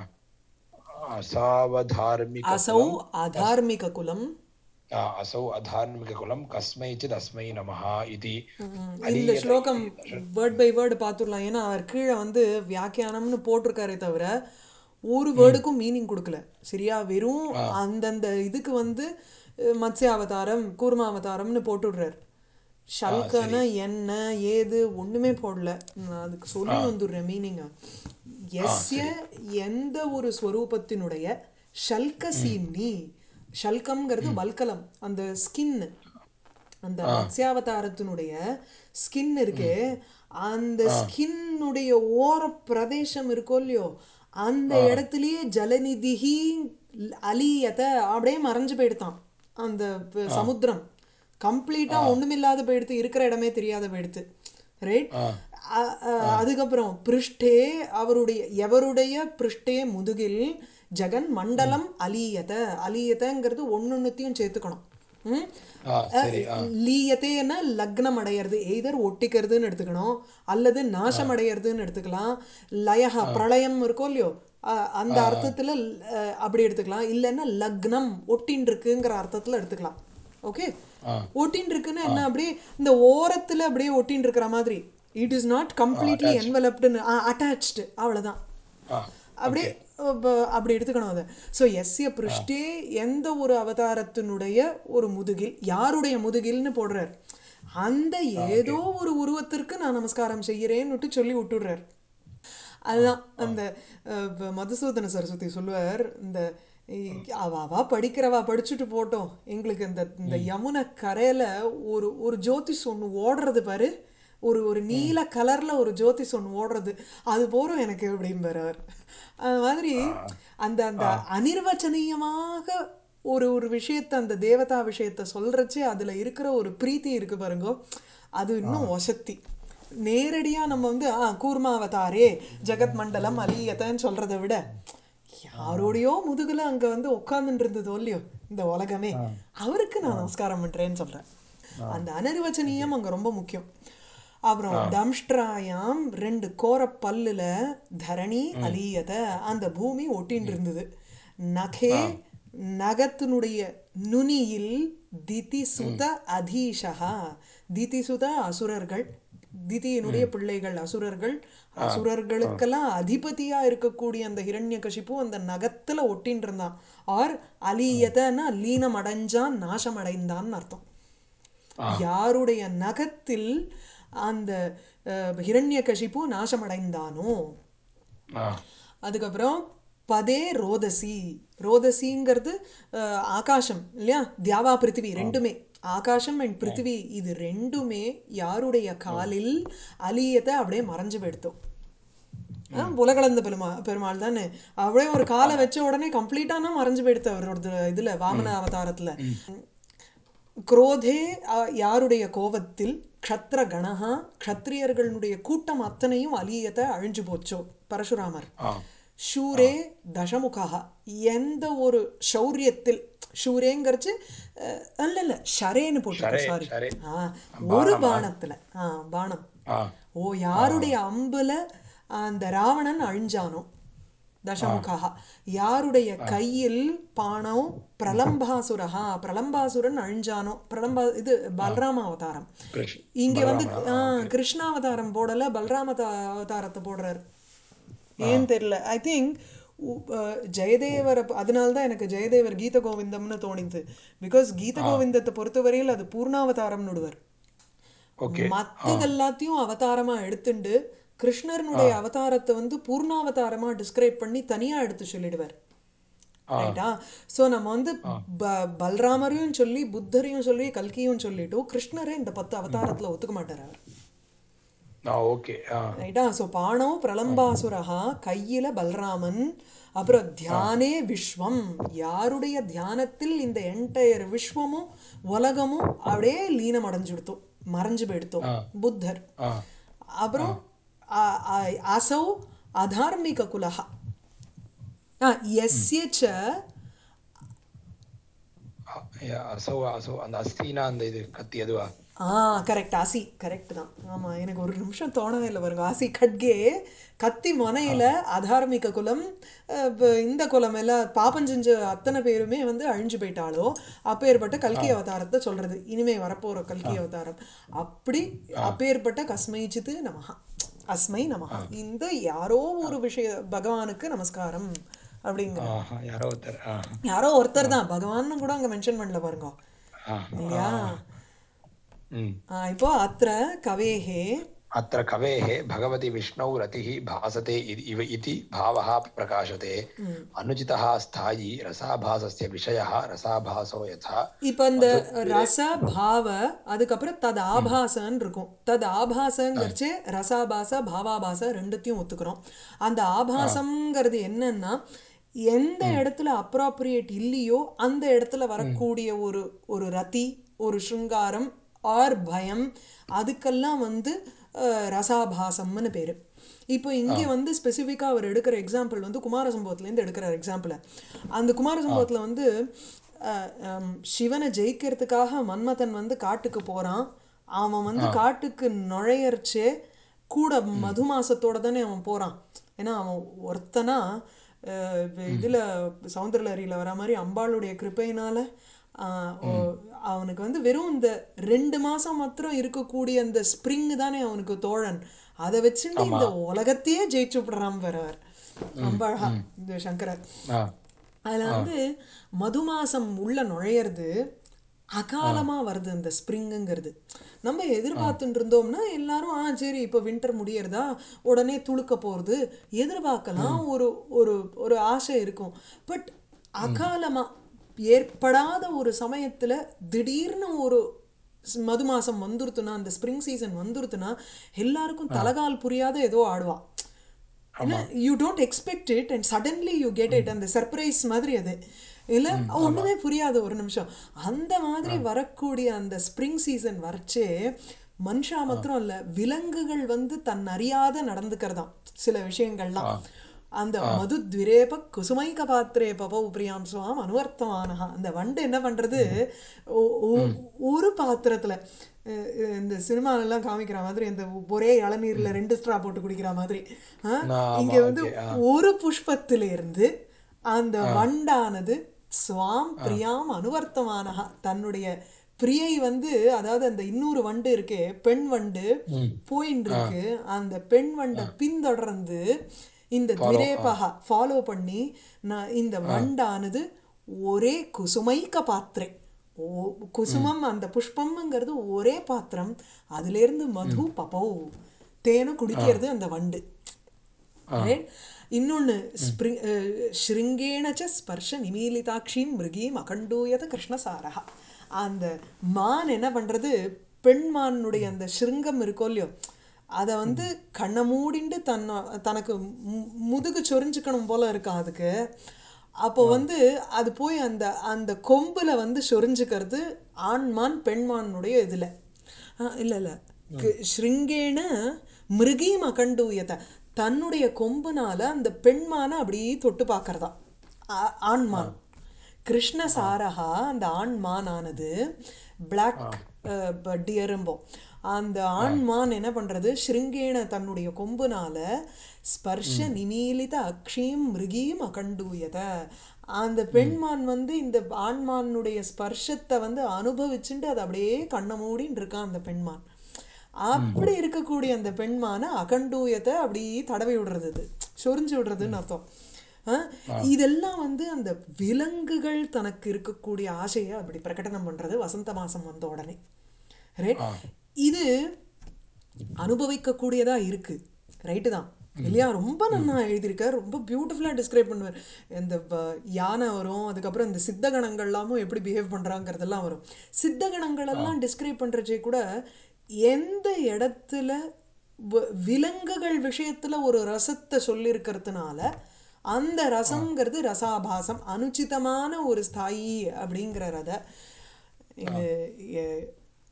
असावधार्मिक
அசௌ அதார்மிக குலம்
असौ अधार्मिककुलं कस्मैचित् अस्मै नमः इति
இந்த
अलीयत
ஸ்லோகம் வேர்ட் பை வேர்டு பார்த்துடலாம் ஏன்னா அவர் கீழே வந்து வியாக்கியானம்னு போட்டிருக்காரே தவிர ஒரு வேர்டுக்கும் மீனிங் கொடுக்கல சரியா வெறும் அந்தந்த இதுக்கு வந்து அஹ், மத்ஸ்ய அவதாரம் கூர்ம அவதாரம்னு போட்டுடுறார் ஷல்கன என்ன ஏது ஒண்ணுமே போடல நான் அதுக்கு சொல்லி வந்துடுறேன் மீனிங்க எஸ்ய எந்த ஒரு ஸ்வரூபத்தினுடைய ஷல்க சீம்னி ஷல்கம்ங்கிறது வல்கலம் அந்த ஸ்கின் அந்த மத்ஸ்யாவதாரத்தினுடைய ஸ்கின் இருக்கே அந்த ஸ்கின்னுடைய ஓர பிரதேசம் இருக்கோ இல்லையோ அந்த இடத்துலயே ஜலநிதிஹி அலியத அப்படியே மறைஞ்சு போயிடுதான் அந்த ப- சமுத்திரம் கம்ப்ளீட்டா ஒண்ணுமில்லாத போயிடுத்து இருக்கிற இடமே தெரியாத போயிடுத்து ரைட் அதுக்கப்புறம் பிருஷ்டே அவருடைய எவருடைய பிருஷ்டே முதுகில் ஜெகன் மண்டலம் அலீயத அலீயதங்கிறது ஒன்னொன்னுத்தையும் சேர்த்துக்கணும் ம்
ஆ சரி ஆ
லீயத்தேன்னா லக்னம் அடையிறது எய்தர் ஒட்டிக்கிறதுன்னு எடுத்துக்கணும் அல்லது நாசம் அடையிறதுன்னு எடுத்துக்கலாம் லயஹ பிரளயம் இருக்கோ இல்லையோ அ- அந்த அர்த்தத்துல அஹ், அப்படி எடுத்துக்கலாம் இல்லைன்னா லக்னம் ஒட்டின் இருக்குங்கிற அர்த்தத்துல எடுத்துக்கலாம் ஓகே
ஆ
ஒட்டின் இருக்குன்னா என்ன அப்படியே இந்த ஓரத்துல அப்படியே ஒட்டின் இருக்கிற மாதிரி இட் இஸ் நாட் கம்ப்ளீட்லி என்வெலப்டுன்னு அட்டாச்டு அவ்வளவுதான்
ஆ
அப்படியே அப்ப- அப்படி எடுத்துக்கணும் அதை ஸோ எஸ்ய பிருஷ்டே எந்த ஒரு அவதாரத்தினுடைய ஒரு முதுகில் யாருடைய முதுகில்னு போடுறார் அந்த ஏதோ ஒரு உருவத்திற்கு நான் நமஸ்காரம் செய்கிறேன்னுட்டு சொல்லி விட்டுடுறார் அதுதான் அந்த அஹ், இப்ப மதுசூதன சரஸ்வதி சொல்லுவார் இந்த இ- அவ அவா படிக்கிறவா படிச்சுட்டு போட்டோம் எங்களுக்கு இந்த இந்த யமுனை கரையில ஒரு ஒரு ஜோதிஷ் ஒன்று ஓடுறது பாரு ஒரு ஒரு நீல கலர்ல ஒரு ஜோதிஷ் ஒன்று ஓடுறது அது போறோம் எனக்கு அப்படிம்பார் அவர் அது மாதிரி அந்த அந்த அனிர்வச்சனீயமாக ஒரு ஒரு விஷயத்தை அந்த தேவதா விஷயத்தை சொல்றச்சே அதுல இருக்கிற ஒரு பிரீத்தி இருக்கு பாருங்க அது இன்னும் வசத்தி நேரடியா நம்ம வந்து ஆ கூர்மாவதாரே ஜெகத் மண்டலம் அலியத்தன்னு சொல்றதை விட யாரோடையோ முதுகுல அங்க வந்து உட்கார்ந்துட்டு இருந்ததோ இல்லையோ இந்த உலகமே அவருக்கு நான் நமஸ்காரம் பண்றேன்னு சொல்றேன் அந்த அனர்வச்சனீயம் அங்க ரொம்ப முக்கியம் அப்புறம் தம்ஷ்ட்ராயாம் ரெண்டு கோர பல்லுல தரணி அலியத அந்த பூமி ஒட்டின்னு இருந்தது நகே நகத்தினுடைய நுனியில் திதிசுத அதீஷா திதிசுத அசுரர்கள் திதியினுடைய பிள்ளைகள் அசுரர்கள் அசுரர்களுக்கெல்லாம் அதிபதியா இருக்கக்கூடிய அந்த ஹிரண்யகசிப்பு அந்த நகத்துல ஒட்டின்னு இருந்தான் ஆர் அலியதன்னா லீனம் அடைஞ்சான் நாசம் அடைந்தான்னு அர்த்தம் யாருடைய நகத்தில் அந்த அஹ், ஹிரண்யகசிப்பு நாசமடைந்தானோ
ஆ
அதுக்கப்புறம் பதே ரோதசி ரோதசிங்கிறது அஹ், ஆகாசம் இல்லையா தியாவா பிருத்திவி ரெண்டுமே ஆகாசம் அண்ட் பிருத்திவி இது ரெண்டுமே யாருடைய காலில் அலியத்தை அப்படியே மறைஞ்சு போயிடுத்தோம் ஆ, உலகளந்த பெருமா பெருமாள் தானே அப்படியே ஒரு காலை வச்ச உடனே கம்ப்ளீட்டானா மறைஞ்சு போயிடுத்து அவரோட இதுல வாமன அவதாரத்துல குரோதே அ, யாருடைய கோபத்தில் க்ஷத்ர கணஹா க்ஷத்ரியர்களுடைய கூட்டம் அத்தனையும் அலியத்தை அழிஞ்சு போச்சோ பரசுராமர்
ஆ
ஷூரே தசமுகா எந்த ஒரு ஷௌரியத்தில் ஷூரேங்கிறச்சு அஹ், அல்ல இல்ல ஷரேன்னு போட்டு
ஷரே,
சாரி
ஷரே.
ஒரு பாணத்துல ஆ பாணம்
ஆ
ஓ யாருடைய அம்புல அந்த ராவணன் அழிஞ்சானோ தசமுகா யாருடைய கையில் பாணம் பிரலம்பாசுரஹா பிரலம்பாசுரன் அழிஞ்சானோ பிரலம்பா இது பலராம அவதாரம்
கிருஷ்
இங்க வந்து ஆ, கிருஷ்ணாவதாரம் போடல பலராம த- அவதாரத்தை போடுறாரு ஏன் தெரியல ஐ திங்க் ஜெயதேவரை அதனால தான் எனக்கு ஜெயதேவர் கீத கோவிந்தம்னு தோணிது பிகாஸ் கீத கோவிந்தத்தை பொறுத்தவரையில் அது பூர்ணாவதாரம்னு விடுவார்
ஓகே
மத்தது எல்லாத்தையும் அவதாரமா எடுத்துண்டு கிருஷ்ணர்னுடைய அவதாரத்தை வந்து பூர்ணாவதாரமா டிஸ்கிரைப் பண்ணி தனியா எடுத்து சொல்லிடுவார் ரைட்டா சோ நம்ம வந்து ப- பலராமரையும் சொல்லி புத்தரையும் சொல்லி கல்கியும் சொல்லிட்டு கிருஷ்ணரே இந்த பத்து அவதாரத்துல ஒத்துக்க மாட்டார் அவர்
ஆ ஓகே ஆ
ரைட்டா ஸோ பாணோ பிரலம்பாசுரஹா கையில பலராமன் அப்புறம் தியானே விஸ்வம் யாருடைய தியானத்தில் இந்த என்டையர் விஸ்வமும் உலகமும் அப்படியே லீனம் அடைஞ்சுடுத்தோம் மறைஞ்சு போயிடுத்தோம் புத்தர்
ஆ
அப்புறம் அ- அ- அசௌ அதார்மிக குலஹா ஆ, எஸ்ய ச
ஆ, யா, அசோ அசோ அந்த அஸ்தினா அந்த இது கத்தி அதுவா
ஆ கரெக்ட் ஆசி கரெக்ட் தான் ஆமா எனக்கு ஒரு நிமிஷம் தோணவே இல்லை பாருங்க ஆசி கட்கே கத்தி முனையில அதார்மிக குலம் அஹ், இப்ப இந்த குலம் எல்லாம் பாப்பம் செஞ்ச அத்தனை பேருமே வந்து அழிஞ்சு போயிட்டாலோ அப்பேற்பட்ட கல்கி அவதாரத்தை சொல்றது இனிமே வரப்போற கல்கி அவதாரம் அப்படி அப்பேற்பட்ட கஸ்மைச்சித்து நமஹா அஸ்மை நமஹா இந்த யாரோ ஒரு விஷய பகவானுக்கு நமஸ்காரம் அப்படிங்கிற
ஆஹா யாரோ ஒருத்தர் ஆ
யாரோ ஒருத்தர் தான் பகவான்னு கூட அங்க மென்ஷன் பண்ணல பாருங்க
ஆ
இல்லையா
ம்
ஆ, இப்போ அத்திர கவேஹே
अत्र कवेः भगवति विष्णौ रतिः भासते इति- इव इति भावः प्रकाशते अनुचितः स्थायी रसाभासस्य विषयः रसाभासो यथा
இப்ப இந்த ரச பாவ அதுக்கப்புறம் தத் ஆபாசன்னு இருக்கும் தத் ஆபாசங்கிறச்சு ரசாபாச பாவாபாச ரெண்டுத்தையும் ஒத்துக்கிறோம் அந்த ஆபாசம்ங்கிறது என்னன்னா எந்த இடத்துல அப்ராப்ரியேட் இல்லையோ அந்த இடத்துல வரக்கூடிய ஒரு ஒரு ரதி ஒரு சிருங்காரம் ஆர் பயம் அதுக்கெல்லாம் வந்து அஹ், ரசாபாசம்னு பேரு இப்போ இங்கே வந்து ஸ்பெசிஃபிக்காக அவர் எடுக்கிற எக்ஸாம்பிள் வந்து குமார சம்பவத்துலேருந்து எடுக்கிறார் எக்ஸாம்பிளை அந்த குமார சம்பவத்தில் வந்து அஹ், ஹம், சிவனை ஜெயிக்கிறதுக்காக மன்மதன் வந்து காட்டுக்கு போகிறான் அவன் வந்து காட்டுக்கு நுழையறச்சே கூட மது மாசத்தோட தானே அவன் போகிறான் ஏன்னா அவன் ஒருத்தனா அஹ், இப்ப இதுல சௌந்தரலரியில் வர மாதிரி அம்பாளுடைய கிருப்பையினால ஆஹ், ஓ- அவனுக்கு வந்து வெறும் இந்த ரெண்டு மாசம் மாத்திரம் இருக்கக்கூடிய அந்த ஸ்ப்ரிங் தானே அவனுக்கு தோழன் அதை வச்சுட்டு இந்த உலகத்தையே ஜெயிச்சு விடுறான் வரவர் அம்பாழா இந்த சங்கரர்
ஆ
அதில் வந்து மது மாசம் உள்ள நுழையிறது அகாலமா வருது அந்த ஸ்ப்ரிங்குங்கிறது நம்ம எதிர்பார்த்துட்டு இருந்தோம்னா எல்லாரும் ஆ சரி இப்போ வின்டர் முடியறதா உடனே துளுக்க போகிறது எதிர்பார்க்கலாம் ஒரு ஒரு ஒரு ஆசை இருக்கும் பட் அகாலமா ஏற்படாத ஒரு சமயத்துல திடீர்னு ஒரு ஸ்- மது மாசம் வந்துருத்துனா அந்த ஸ்ப்ரிங் சீசன் வந்துருத்துனா எல்லாருக்கும் தலகால் புரியாத ஏதோ ஆடுவா ஏன்னா you don't expect it and suddenly you get it அந்த சர்ப்ரைஸ் மாதிரி அது இல்ல ஒண்ணுமே புரியாது ஒரு நிமிஷம் அந்த மாதிரி வரக்கூடிய அந்த ஸ்ப்ரிங் சீசன் வரச்சே மனுஷா மாத்திரம் இல்ல விலங்குகள் வந்து தன் அறியாத நடந்துக்கிறதாம் சில விஷயங்கள்லாம் அந்த மது துவிரேப குசுமைக பாத்திரே பப உப்ரியாம் சுவாம் அனுவர்த்தமானஹா அந்த வண்டு என்ன பண்றது ஒ- ஒ- ஒரு பாத்திரத்துல அஹ் அஹ் இந்த சினிமாலெல்லாம் காமிக்கிற மாதிரி அந்த ஒரே இளநீர்ல ரெண்டு ஸ்ட்ரா போட்டு குடிக்கிற மாதிரி ஆ?
ஆமா,
இங்க வந்து ஒரு புஷ்பத்திலிருந்து அந்த வண்டானது ஸ்வாம் பிரியாம் அனுவர்த்தமானஹா தன்னுடைய பிரியை வந்து அதாவது அந்த இன்னொரு வண்டு இருக்கே பெண் வண்டு போயின்னு இருக்கு அந்த பெண் வண்டை பின்தொடர்ந்து இந்த திரேபகா ஃபாலோ பண்ணி நான் இந்த வண்டானது ஒரே குசுமைக்க பாத்திரை ஓ குசுமம் அந்த புஷ்பம்ங்கிறது ஒரே பாத்திரம் அதிலிருந்து மது பபௌ தேனை குடிக்கிறது அந்த வண்டு ரைட் இன்னொன்று ஸ்பிரிங் ஸ்ருங்கேணச்ச ஸ்பர்ஷ நிமீலிதாட்சியும் மிருகீம் அகண்டூயத கிருஷ்ணசாரா அந்த மான் என்ன பண்ணுறது பெண் மானுடைய அந்த ஸ்ருங்கம் இருக்கோ இல்லையோ அதை வந்து கண்ணை மூடிண்டு தன்னை தனக்கு மு- முதுகு சொரிஞ்சுக்கணும் போல இருக்கான் அதுக்கு அப்போ வந்து அது போய் அந்த அந்த கொம்புல வந்து சொரிஞ்சுக்கிறது ஆண்மான் பெண்மானுடைய இதில் இல்லை இல்லை ஸ்ருங்கேன மிருகீம் அகண்டூயத்தை தன்னுடைய கொம்புனால அந்த பெண்மானை அப்படியே தொட்டு பார்க்கறதா ஆ- ஆண்மான் கிருஷ்ணசாரகா அந்த ஆண்மானானது பிளாக் டியரும்போம் அந்த ஆண்மான் என்ன பண்றது ஸ்ருங்கேன தன்னுடைய கொம்புனால ஸ்பர்ஷ நிமீலித அக்ஷீம் மிருகீம் அகண்டூயத அந்த பெண்மான் வந்து இந்த ஆண்மானுடைய ஸ்பர்ஷத்தை வந்து அனுபவிச்சுட்டு அது அப்படியே கண்ணை மூடின்னு இருக்கான் அந்த பெண்மான் அப்படி இருக்கக்கூடிய அந்த பெண்மான அகண்டூயத்தை அப்படி தடவி விடுறது இது சொரிஞ்சு விடுறதுன்னு அர்த்தம் ஆ? இதெல்லாம் வந்து அந்த விலங்குகள் தனக்கு இருக்கக்கூடிய ஆசையை அப்படி பிரகடனம் பண்றது வசந்த மாசம் வந்த உடனே ரைட் இது அனுபவிக்கக்கூடியதா இருக்கு ரைட்டு தான் இல்லையா ரொம்ப நல்லா எழுதியிருக்கார் ரொம்ப பியூட்டிஃபுல்லாக டிஸ்கிரைப் பண்ணுவார் இந்த ப- யானை வரும் அதுக்கப்புறம் இந்த சித்தகணங்கள்லாமும் எப்படி பிஹேவ் பண்ணுறாங்கிறதெல்லாம் வரும் சித்தகணங்கள் எல்லாம் டிஸ்கிரைப் பண்ணுறச்சே கூட எந்த இடத்துல வ- விலங்குகள் விஷயத்துல ஒரு ரசத்தை சொல்லியிருக்கிறதுனால அந்த ரசம்ங்கிறது ரசாபாசம் அனுச்சிதமான ஒரு ஸ்தாயி அப்படிங்கிறத இது எ-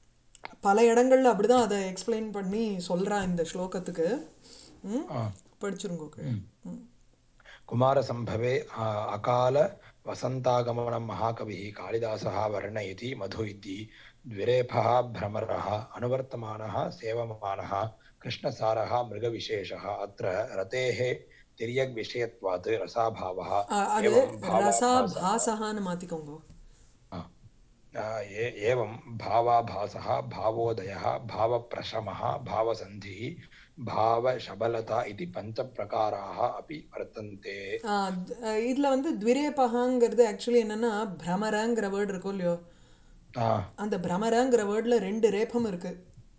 பல இடங்கள்ல அப்படிதான் அதை எக்ஸ்பிளைன் பண்ணி சொல்றா இந்த ஸ்லோகத்துக்கு ம் படிச்சிருங்கோ கீழே. ம்
कुमारसम्भवे आ, अकाल वसन्तागमनं महाकविः कालिदासः वर्णयति मधु इति द्विरेफः भ्रमरः अनुवर्तमानः सेवमानः कृष्णसारः मृगविशेषः अत्र रतेः तिर्यग्विषयत्वात् रसाभावः
அ- அது
एवं भावाभासः
ரசாபாசகான்னு மாத்திக்கோங்க
आ, आ, ए- एवं भावाभासः भावोदयः भावप्रशमः भावसन्धिः भावशबलता इति पञ्चप्रकाराः अपि वर्तन्ते
ஆ, த்- அ, இதுல வந்து த்விரேபகாங்கிறது ஆக்சுவலி என்னன்னா பிரமரங்கிற வேர்டு இருக்கும் இல்லையோ
आ,
அந்த பிரமரங்கிற வேர்ட்ல ரெண்டு ரேபம் இருக்கு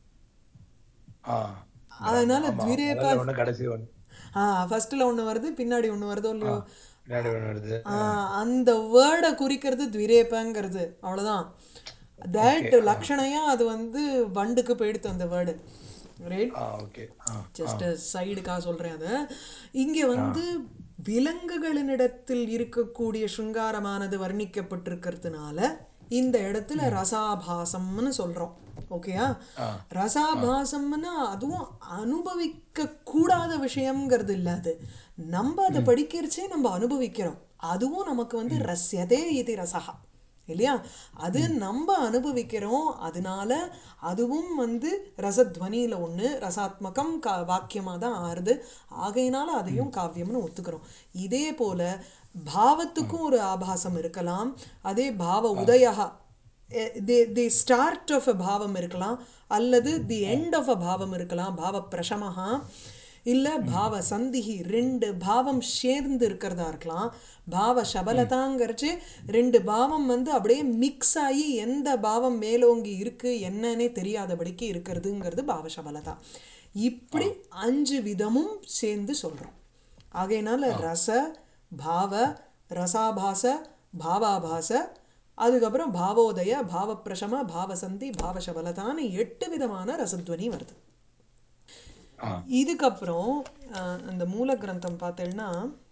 ஆ
அதனால
ஆமா
த்விரேபா
முதல்ல ஒண்ணு கடைசி ஒண்ணு
ஆ ஃபர்ஸ்ட்ல ஒண்ணு வருது பின்னாடி ஒண்ணு வருதோ இல்லையோ
பின்னாடி ஒண்ணு வருது
ஆ, அந்த வேர்டை குறிக்கிறது த்விரேபங்கிறது அவ்வளவுதான் தேட் லக்ஷணையா அது வந்து வண்டுக்கு போயிடுத்து அந்த word right
ah okay ah
just சைடுக்காக சொல்கிறேன் அதை இங்கே வந்து விலங்குகளினிடத்தில் இருக்கக்கூடிய சிருங்காரமானது வர்ணிக்கப்பட்டிருக்கிறதுனால இந்த இடத்துல ரசாபாசம்னு சொல்றோம் ஓகேயா ரசாபாசம்னா அதுவும் அனுபவிக்க கூடாத விஷயம்ங்கிறது இல்ல அது நம்ம அதை படிக்கிறச்சே நம்ம அனுபவிக்கிறோம் அதுவும் நமக்கு வந்து ரஸ்யதே இது ரசகா இல்லையா அது நம்ம அனுபவிக்கிறோம் அதனால அதுவும் வந்து ரசத்வனியில ஒண்ணு ரசாத்மகம் கா வாக்கியமாக தான் ஆறுது ஆகையினால அதையும் காவியம்னு ஒத்துக்கிறோம் இதே போல பாவத்துக்கும் ஒரு ஆபாசம் இருக்கலாம் அதே பாவ உதயா the the start of a பாவம் இருக்கலாம் அல்லது தி எண்ட் ஆஃப் அ பாவம் இருக்கலாம் பாவ பிரசமஹா இல்ல பாவ சந்திஹி ரெண்டு பாவம் சேர்ந்து இருக்கிறதா இருக்கலாம் பாவ சபலதாங்கிறச்சு ரெண்டு பாவம் வந்து அப்படியே மிக்ஸ் ஆகி எந்த பாவம் மேலோங்கி இருக்கு என்னன்னே தெரியாதபடிக்கு இருக்கிறதுங்கிறது பாவ சபலதா இப்படி அஞ்சு விதமும் சேர்ந்து சொல்றோம் ஆகையினால ரச பாவ ரசாபாச பாவாபாச அதுக்கப்புறம் பாவோதய பாவப்பிரசம பாவசந்தி பாவசபலதான்னு எட்டு விதமான ரசத்வனி வருது
ஆ
இதுக்கப்புறம் அஹ், அந்த மூல கிரந்தம் பார்த்தேன்னா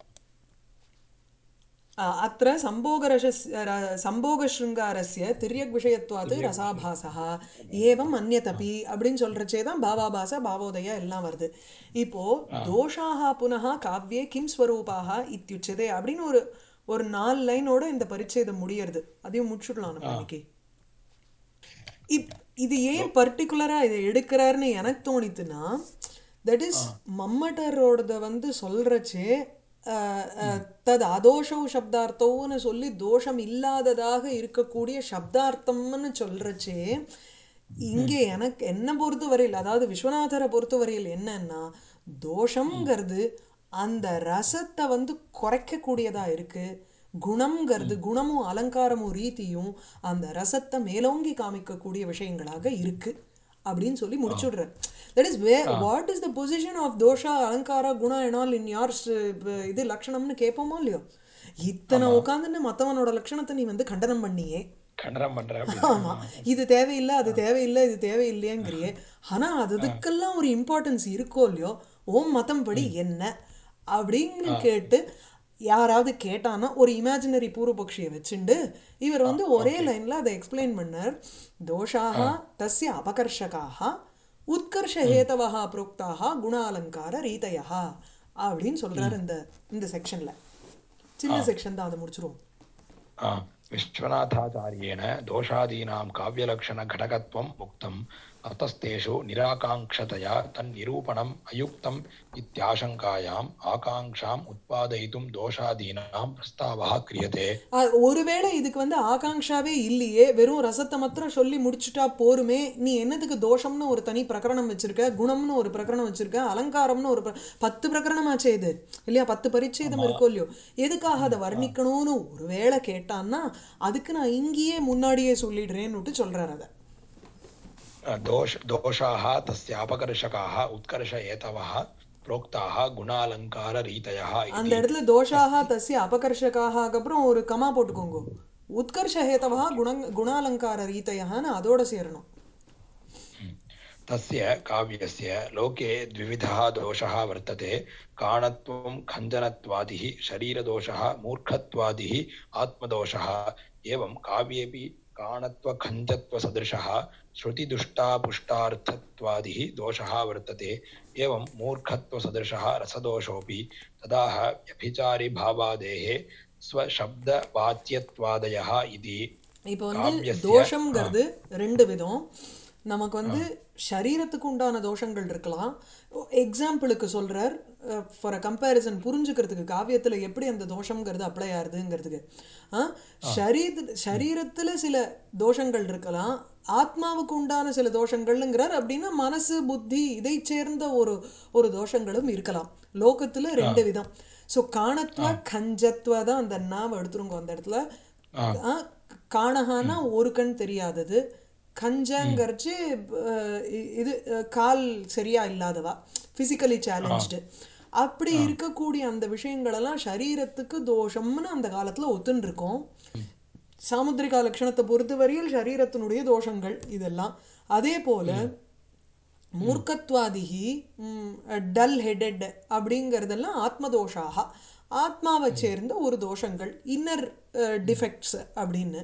अ- अत्र सम्भोगरसस्य र- सम्भोगशृङ्गारस्य तिर्यग्विषयत्वात् रसाभासः एवम् अन्यतपि அப்படின்னு சொல்றச்சே தான் பாவாபாச பாவோதய எல்லாம் வருது இப்போ தோஷாக புனः காவ்யே கிம் ஸ்வரூபாக இத்தியுச்சதே அப்படின்னு ஒரு ஒரு நாலு லைனோட இந்த பரிச்சேதம் முடியறது அதையும் முடிச்சுடலாம் நம்ம இன்னைக்கு இப் இது ஏன் பர்டிகுலரா இதை எடுக்கிறாருன்னு எனக்கு தோணித்துன்னா தட் இஸ் மம்மட்டரோடத வந்து சொல்றச்சே அஹ், அஹ், தது அதோஷவு சப்தார்த்தம்னு சொல்லி தோஷம் இல்லாததாக இருக்கக்கூடிய சப்தார்த்தம்னு சொல்றச்சே இங்கே எனக்கு என்ன பொறுத்தவரையில் அதாவது விஸ்வநாதரை பொறுத்தவரையில் என்னன்னா தோஷம்ங்கிறது அந்த ரசத்தை வந்து குறைக்கக்கூடியதா இருக்கு குணம்ங்கிறது குணமும் அலங்காரமும் ரீதியும் அந்த ரசத்தை மேலோங்கி காமிக்கக்கூடிய விஷயங்களாக இருக்கு அப்படின்னு சொல்லி முடிச்சுடுறார் that is way what is the position of தோஷா அலங்கார குணா எனால் இன் யார்ஸ் இது லட்சணம்னு கேட்போமோ இல்லையோ இத்தனை உட்காந்துன்னு மத்தவனோட லட்சணத்தை நீ வந்து கண்டனம் பண்ணியே
கண்டனம் பண்ற
ஆமா இது தேவையில்லை அது தேவையில்லை இது தேவையில்லையங்கிறியே ஆனா அது இதுக்கெல்லாம் ஒரு இம்பார்ட்டன்ஸ் இருக்கோ இல்லையோ ஓம் மதம் படி என்ன அப்படின்னு கேட்டு யாராவது கேட்டானா ஒரு இமேஜினரி பூர்வபக்ஷியை வச்சுண்டு இவர் வந்து ஒரே லைன்ல அதை எக்ஸ்பிளைன் பண்ணார் தோஷாக தஸ்ய அபகர்ஷகாக உத்கர்ஷ ஹேதவஹ புரோக்தாக குணாலங்கார ரீதயா அப்படின்னு சொல்றாரு இந்த இந்த செக்ஷன்ல சின்ன செக்ஷன் தான் அதை முடிச்சிருவோம்
आ, विश्वनाथाचार्येण दोषादीनां काव्यलक्षणघटकत्वम् उक्तम् अतस्तेषु निराकाङ्क्षतया तन्निरूपणम् अयुक्तम् इत्याशङ्कायाम् आकाङ्क्षाम् उत्पादयितुं दोषादीनां प्रस्तावः क्रियते
அஹ் ஒருவேளை இதுக்கு வந்து ஆகாங்ஷாவே இல்லையே வெறும் ரசத்தை மாத்திரம் சொல்லி முடிச்சுட்டா போருமே நீ என்னதுக்கு தோஷம்னு ஒரு தனி பிரகரணம் வச்சிருக்க குணம்னு ஒரு பிரகரணம் வச்சிருக்க அலங்காரம்னு ஒரு பிர- பத்து பிரகரணமாச்சே இது இல்லையா பத்து பரிச்சேதம் இருக்கோ இல்லையோ எதுக்காக அதை வர்ணிக்கணும்னு ஒருவேளை கேட்டான்னா அதுக்கு நான் இங்கேயே முன்னாடியே சொல்லிடுறேன்னுட்டு சொல்றாரு அதை
अ, दोष दोषाः तस्य अपकर्षकाः उत्कर्ष एतवः प्रोक्ताः गुणालङ्काररीतयः
அந்த
इति
இடத்துல தோஷாக தஸ்ய அபகர்ஷகாக அப்புறம் ஒரு கமா போட்டுக்கோங்க உத்கர்ஷ ஹேதவா குணங் குணாலங்கார ரீதையான்னு அதோட சேரணும்
तस्य काव्यस्य लोके द्विविधः दोषः वर्तते काणत्वं खञ्जनत्वादिः शरीरदोषः मूर्खत्वादिः आत्मदोषः एवं काव्येऽपि काणत्वखञ्जत्वसदृशः श्रुतिदुष्टापुष्टार्थत्वादिः दोषः वर्तते एवं मूर्खत्वसदृशः रसदोषोऽपि तदाह व्यभिचारिभावादेः स्वशब्दवाच्यत्वादयः इति
இப்போ வந்து
காவியஸ்ய-
தோஷம்ங்கிறது ரெண்டு விதம் நமக்கு வந்து சரீரத்துக்கு உண்டான தோஷங்கள் இருக்கலாம் எக்ஸாம்பிளுக்கு சொல்றார் ஃபார் அ கம்பேரிசன் புரிஞ்சுக்கிறதுக்கு காவியத்துல எப்படி அந்த தோஷம்ங்கிறது அப்ளை ஆகுதுங்கிறதுக்கு ஆ, சரீர சரீரத்துல சில தோஷங்கள் இருக்கலாம் ஆத்மாவுக்கு உண்டான சில தோஷங்கள்ங்கிறார் அப்படின்னா மனசு புத்தி இதை சேர்ந்த ஒரு ஒரு தோஷங்களும் இருக்கலாம் லோகத்துல ரெண்டு விதம் ஸோ காணத்வ கஞ்சத்வ தான் அந்த நாவ எடுத்துருங்க அந்த இடத்துல ஆ, காணஹானா ஒரு கண் தெரியாதது கஞ்சங்கரிச்சு இது அஹ், கால் சரியா இல்லாதவா பிசிக்கலி சேலஞ்சு அப்படி இருக்கக்கூடிய அந்த விஷயங்களெல்லாம் சரீரத்துக்கு தோஷம்னு அந்த காலத்துல ஒத்துன்னு இருக்கோம் சாமுத்திரிகா லட்சணத்தை பொறுத்தவரையில் சரீரத்தினுடைய தோஷங்கள் இதெல்லாம் அதே போல மூர்க்கத்வாதிகி டல் ஹெடட் அப்படிங்கிறதெல்லாம் ஆத்மதோஷாக ஆத்மாவை சேர்ந்த ஒரு தோஷங்கள் இன்னர் டிஃபெக்ட்ஸ் அப்படின்னு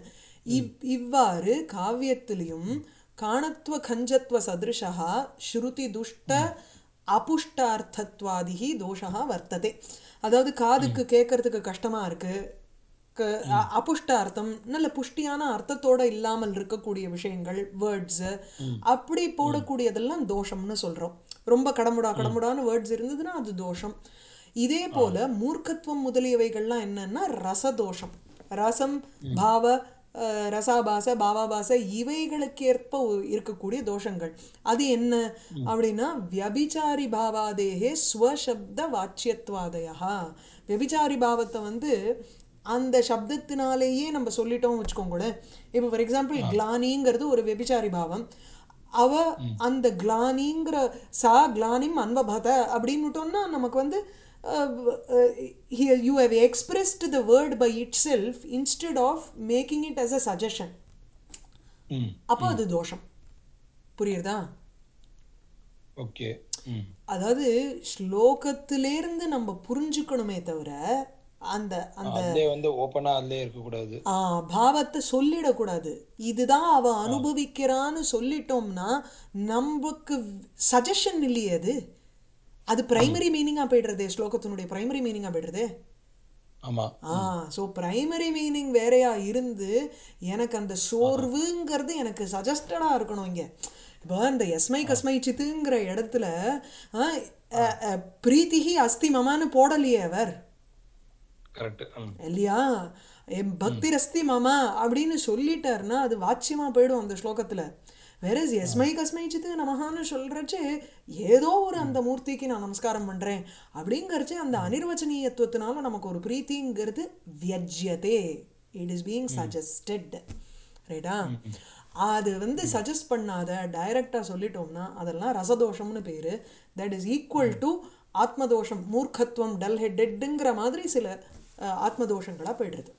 இவ் இவ்வாறு காவியத்திலையும் காணத்துவ கஞ்சத்துவ சதிருஷா ஸ்ருதி துஷ்ட அபுஷ்டார்த்தத்வாதிகி தோஷா வர்த்ததே அதாவது காதுக்கு கேட்கறதுக்கு கஷ்டமா இருக்கு க- அ- அபுஷ்ட அர்த்தம் நல்ல புஷ்டியான அர்த்தத்தோட இல்லாமல் இருக்கக்கூடிய விஷயங்கள் வேர்ட்ஸ் அப்படி போடக்கூடியதெல்லாம் தோஷம்னு சொல்றோம் ரொம்ப கடமுடா கடமுடான்னு வேர்ட்ஸ் இருந்ததுன்னா அது தோஷம் இதே போல மூர்க்கத்துவம் முதலியவைகள்லாம் என்னன்னா ரசதோஷம் ரசம் பாவ அஹ், ரசாபாச பாவாபாச இவைகளுக்கேற்ப ஒ- இருக்கக்கூடிய தோஷங்கள் அது என்ன அப்படின்னா வியபிச்சாரி பாவாதேகே ஸ்வசப்த வாச்சியத்வாதயா வியபிச்சாரி பாவத்தை வந்து அந்த சப்தத்தினாலேயே நம்ம சொல்லிட்டோம் வச்சுக்கோங்களேன் இப்போ ஃபார் எக்ஸாம்பிள் கிளானிங்கிறது ஒரு வெபிச்சாரி பாவம் அவ அந்த கிளானிங்கிற சா கிளானிம் அன்பபத அப்படின்னுட்டோம்னா நமக்கு வந்து you have expressed the word by itself instead of making it as a suggestion
hmm
அப்போ அது தோஷம் புரியுறதா
ஓகே ம்
அதாவது ஸ்லோகத்திலேருந்து நம்ம புரிஞ்சுக்கணுமே தவிர அந்த அந்த
அதுலே வந்து ஓப்பனா அதுலயே இருக்கக்கூடாது
ஆ பாவத்தை சொல்லிடக்கூடாது இதுதான் அவ அனுபவிக்கிறான்னு சொல்லிட்டோம்னா நமக்கு சஜஷன் இல்லையே அது அது பிரைமரி மீனிங்கா போயிடுறதே ஸ்லோகத்தினுடைய பிரைமரி மீனிங்கா போயிடுறதே
ஆமா
ஆ ஸோ பிரைமரி மீனிங் வேறையா இருந்து எனக்கு அந்த சோர்வுங்கிறது எனக்கு சஜஸ்டடாக இருக்கணும் இங்கே இப்போ இந்த எஸ்மை கஸ்மை சித்துங்கிற இடத்துல ஆ, அ, அ, பிரீத்திகி அஸ்தி மமான்னு போடலையே அவர்
கரெக்ட் ம்
இல்லையா என் பக்தி ரஸ்தி மாமா அப்படின்னு சொல்லிட்டாருன்னா அது வாட்சியமா போயிடும் அந்த ஸ்லோகத்துல வேற எஸ்மை கஸ்மை சித்து நமகான்னு சொல்றச்சு ஏதோ ஒரு அந்த மூர்த்திக்கு நான் நமஸ்காரம் பண்றேன் அப்படிங்கறச்சு அந்த அனிர்வச்சனீயத்துவத்தினால நமக்கு ஒரு பிரீத்திங்கிறது வியஜ்யதே இட் இஸ் பீயிங் சஜஸ்டட் ரைட்டா அது வந்து சஜஸ்ட் பண்ணாத டைரக்டா சொல்லிட்டோம்னா அதெல்லாம் ரசதோஷம்னு பேரு தட் இஸ் ஈக்குவல் டு ஆத்மதோஷம் மூர்க்கத்துவம் டல் ஹெட்டெட்டுங்கிற மாதிரி சில அஹ், ஆத்மதோஷங்களா போயிடுறது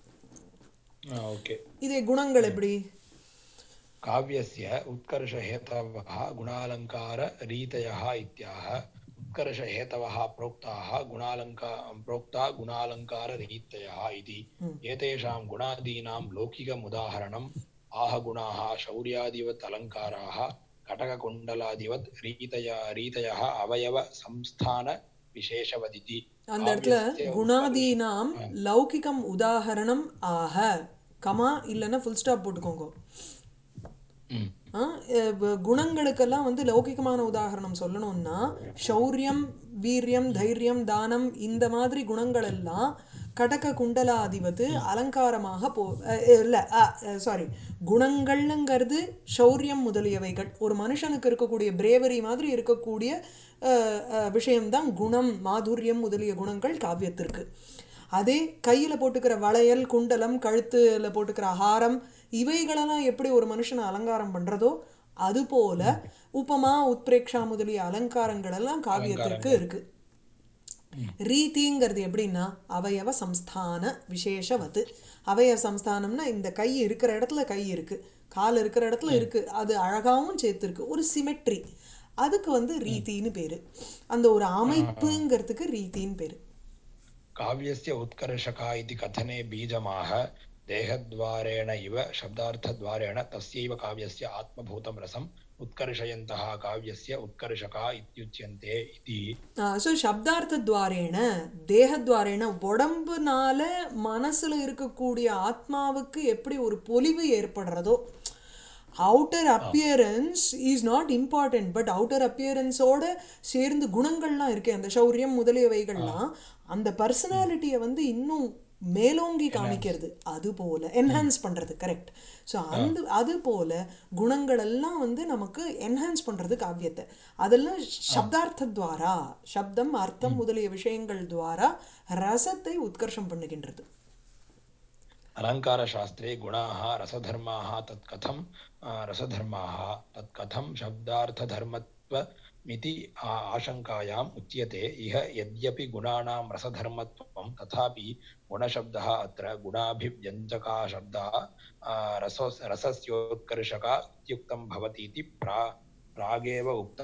ஓகே
இதே குணங்கள் எப்படி
काव्यस्य उत्कर्षहेतवः गुणालङ्काररीतयः इत्याह उत्कर्षहेतवः प्रोक्ताः गुणालङ्का प्रोक्ता गुणालङ्काररीतयः इति एतेषां गुणादीनां लौकिकमुदाहरणम् आह गुणाः शौर्यादिवत् अलङ्काराः कटककुण्डलादिवत् रीतया रीतयः अवयवसंस्थानविशेषवदिति
அந்த இடத்துல
काव्यस्य
குணாதீனாம் லௌகிகம் உதாகரணம் ஆக கமா இல்லைன்னா ஃபுல் ஸ்டாப் போட்டுக்கோங்க
ம்,
ஆ, அஹ், வ- குணங்களுக்கெல்லாம் வந்து லௌகிகமான உதாகரணம் சொல்லணும்னா சௌரியம் வீரியம் தைரியம் தானம் இந்த மாதிரி குணங்கள் எல்லாம் கடக குண்டலாதிபத்து அலங்காரமாக போ அஹ், இல்ல சாரி குணங்கள்ங்கிறது சௌரியம் முதலியவைகள் ஒரு மனுஷனுக்கு இருக்கக்கூடிய பிரேவரி மாதிரி இருக்கக்கூடிய அஹ், அஹ், விஷயம்தான் குணம் மாதுரியம் முதலிய குணங்கள் காவியத்திற்கு அதே கையில் போட்டுக்கிற வளையல் குண்டலம் கழுத்துல போட்டுக்கிற ஹாரம் இவைகளெல்லாம் எப்படி ஒரு மனுஷனை அலங்காரம் பண்றதோ அதுபோல உபமா உத்பிரேக்ஷா முதலிய அலங்காரங்கள் எல்லாம் காவியத்திற்கு இருக்கு ரீதிங்கிறது எப்படின்னா அவயவ சம்ஸ்தான விசேஷவத்து அவயவ சம்ஸ்தானம்னா இந்த கை இருக்கிற இடத்துல கை இருக்கு கால் இருக்கிற இடத்துல இருக்கு அது அழகாவும் சேர்த்துருக்கு ஒரு சிமெட்ரி அதுக்கு வந்து ரீதின்னு பேரு அந்த ஒரு அமைப்புங்கிறதுக்கு ரீதின்னு பேரு
काव्यस्य उत्कर्षका इति कथने बीजमाह देहद्वारेण इव शब्दार्थद्वारेण तस्यैव काव्यस्य आत्मभूतं रसम् उत्कर्षयन्तः काव्यस्य उत्कर्षका इत्युच्यन्ते इति
ஸோ சப்தார்த்தத்வாரேன தேகத்வாரேன உடம்புனால மனசுல இருக்கக்கூடிய ஆத்மாவுக்கு எப்படி ஒரு பொலிவு ஏற்படுறதோ outer appearance is not important but outer அப்பியரன்ஸோட சேர்ந்து குணங்கள்லாம் இருக்கு அந்த சௌரியம் முதலியவைகள்லாம் அந்த பர்சனாலிட்டியை வந்து இன்னும் மேலோங்கி காமிக்கிறது அது போல என்ஹான்ஸ் பண்றது கரெக்ட் ஸோ அந்த அது போல குணங்கள் எல்லாம் வந்து நமக்கு என்ஹான்ஸ் பண்றது காவியத்தை அதெல்லாம் சப்தார்த்த துவாரா சப்தம் அர்த்தம் முதலிய விஷயங்கள் துவாரா ரசத்தை உத்கர்ஷம் பண்ணுகின்றது
अलङ्कारशास्त्रे गुणाः रसधर्माः तत्कथं आ, रसधर्माः तत्कथं शब्दार्थधर्मत्वमिति आ- आशङ्कायाम् उच्यते इह यद्यपि गुणानां रसधर्मत्वं तथापि गुणशब्दः अत्र गुणाभिव्यञ्जका शब्दा आ, रसो रसस्योत्कर्षका इत्युक्तं भवतीति प्रा प्रागेव उक्तम्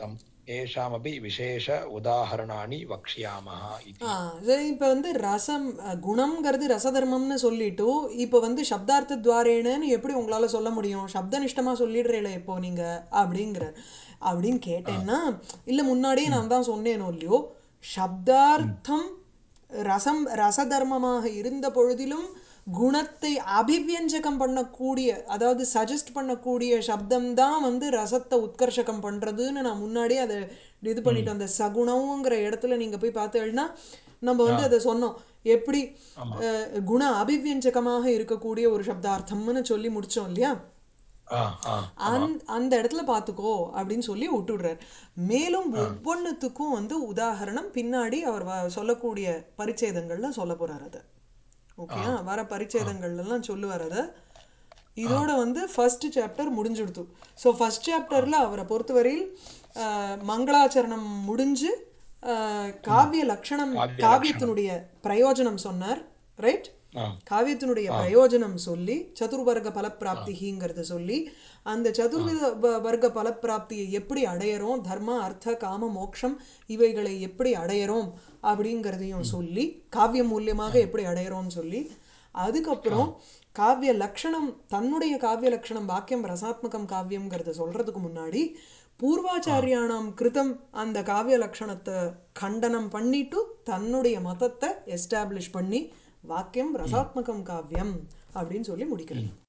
येषामपि विशेष उदाहरणानि वक्ष्यामः इति
ஆ சரி இப்போ வந்து ரசம் அஹ், குணம்ங்கிறது ரசதர்மம்னு சொல்லிட்டு இப்போ வந்து சப்தார்த்த துவாரேனன்னு எப்படி உங்களால் சொல்ல முடியும் சப்தனிஷ்டமாக சொல்லிடுறீங்களே இப்போ நீங்கள் அப்படிங்கிற அப்படின்னு கேட்டேன்னா இல்லை முன்னாடியே நான் தான் சொன்னேனோ இல்லையோ சப்தார்த்தம் ரசம் ரசதர்மமாக இருந்த பொழுதிலும் குணத்தை அபிவியஞ்சகம் பண்ணக்கூடிய அதாவது சஜஸ்ட் பண்ணக்கூடிய சப்தம் தான் வந்து ரசத்தை உத்கர்ஷகம் பண்ணுறதுன்னு நான் முன்னாடியே அதை இது பண்ணிட்டு அந்த சகுணங்கிற இடத்துல நீங்கள் போய் பார்த்தேன்னா நம்ம வந்து அதை சொன்னோம் எப்படி அஹ், குண அபிவியஞ்சகமாக இருக்கக்கூடிய ஒரு சப்தார்த்தம்னு சொல்லி முடிச்சோம் இல்லையா
ஆ ஆ
அந் அந்த இடத்துல பார்த்துக்கோ அப்படின்னு சொல்லி விட்டுடுறார் மேலும் ஒவ்வொன்றுத்துக்கும் வந்து உதாகரணம் பின்னாடி அவர் வ- சொல்லக்கூடிய பரிச்சேதங்கள்ல சொல்ல போறார் அதை ஓகேயா வர பரிச்சேதங்கள்லாம் சொல்லுவார் அதை இதோட வந்து ஃபர்ஸ்ட் சாப்டர் முடிஞ்சுடுத்து ஸோ ஃபர்ஸ்ட் சாப்டர்ல அவரை பொறுத்தவரையில் அஹ், மங்களாச்சரணம் முடிஞ்சு அஹ், காவிய லட்சணம் காவியத்தினுடைய பிரயோஜனம் சொன்னார் ரைட்
ஆ
காவியத்தினுடைய பிரயோஜனம் சொல்லி சதுர்வர்க்க பலப்பிராப்திங்கிறத சொல்லி அந்த சதுர்வித வ- வர்க்க பலப்பிராப்தியை எப்படி அடையறோம் தர்ம அர்த்த காம மோக்ஷம் இவைகளை எப்படி அடையறோம் அப்படிங்கிறதையும் சொல்லி காவியம் மூலியமாக எப்படி அடையறோம்னு சொல்லி அதுக்கப்புறம் காவிய லக்ஷணம் தன்னுடைய காவிய லக்ஷணம் வாக்கியம் ரசாத்மகம் காவியம்ங்கிறத சொல்றதுக்கு முன்னாடி பூர்வாச்சாரியானாம் கிருதம் அந்த காவிய லக்ஷணத்தை கண்டனம் பண்ணிட்டு தன்னுடைய மதத்தை எஸ்டாப்ளிஷ் பண்ணி வாக்கியம் ரசாத்மகம் காவியம் அப்படின்னு சொல்லி முடிக்கிறது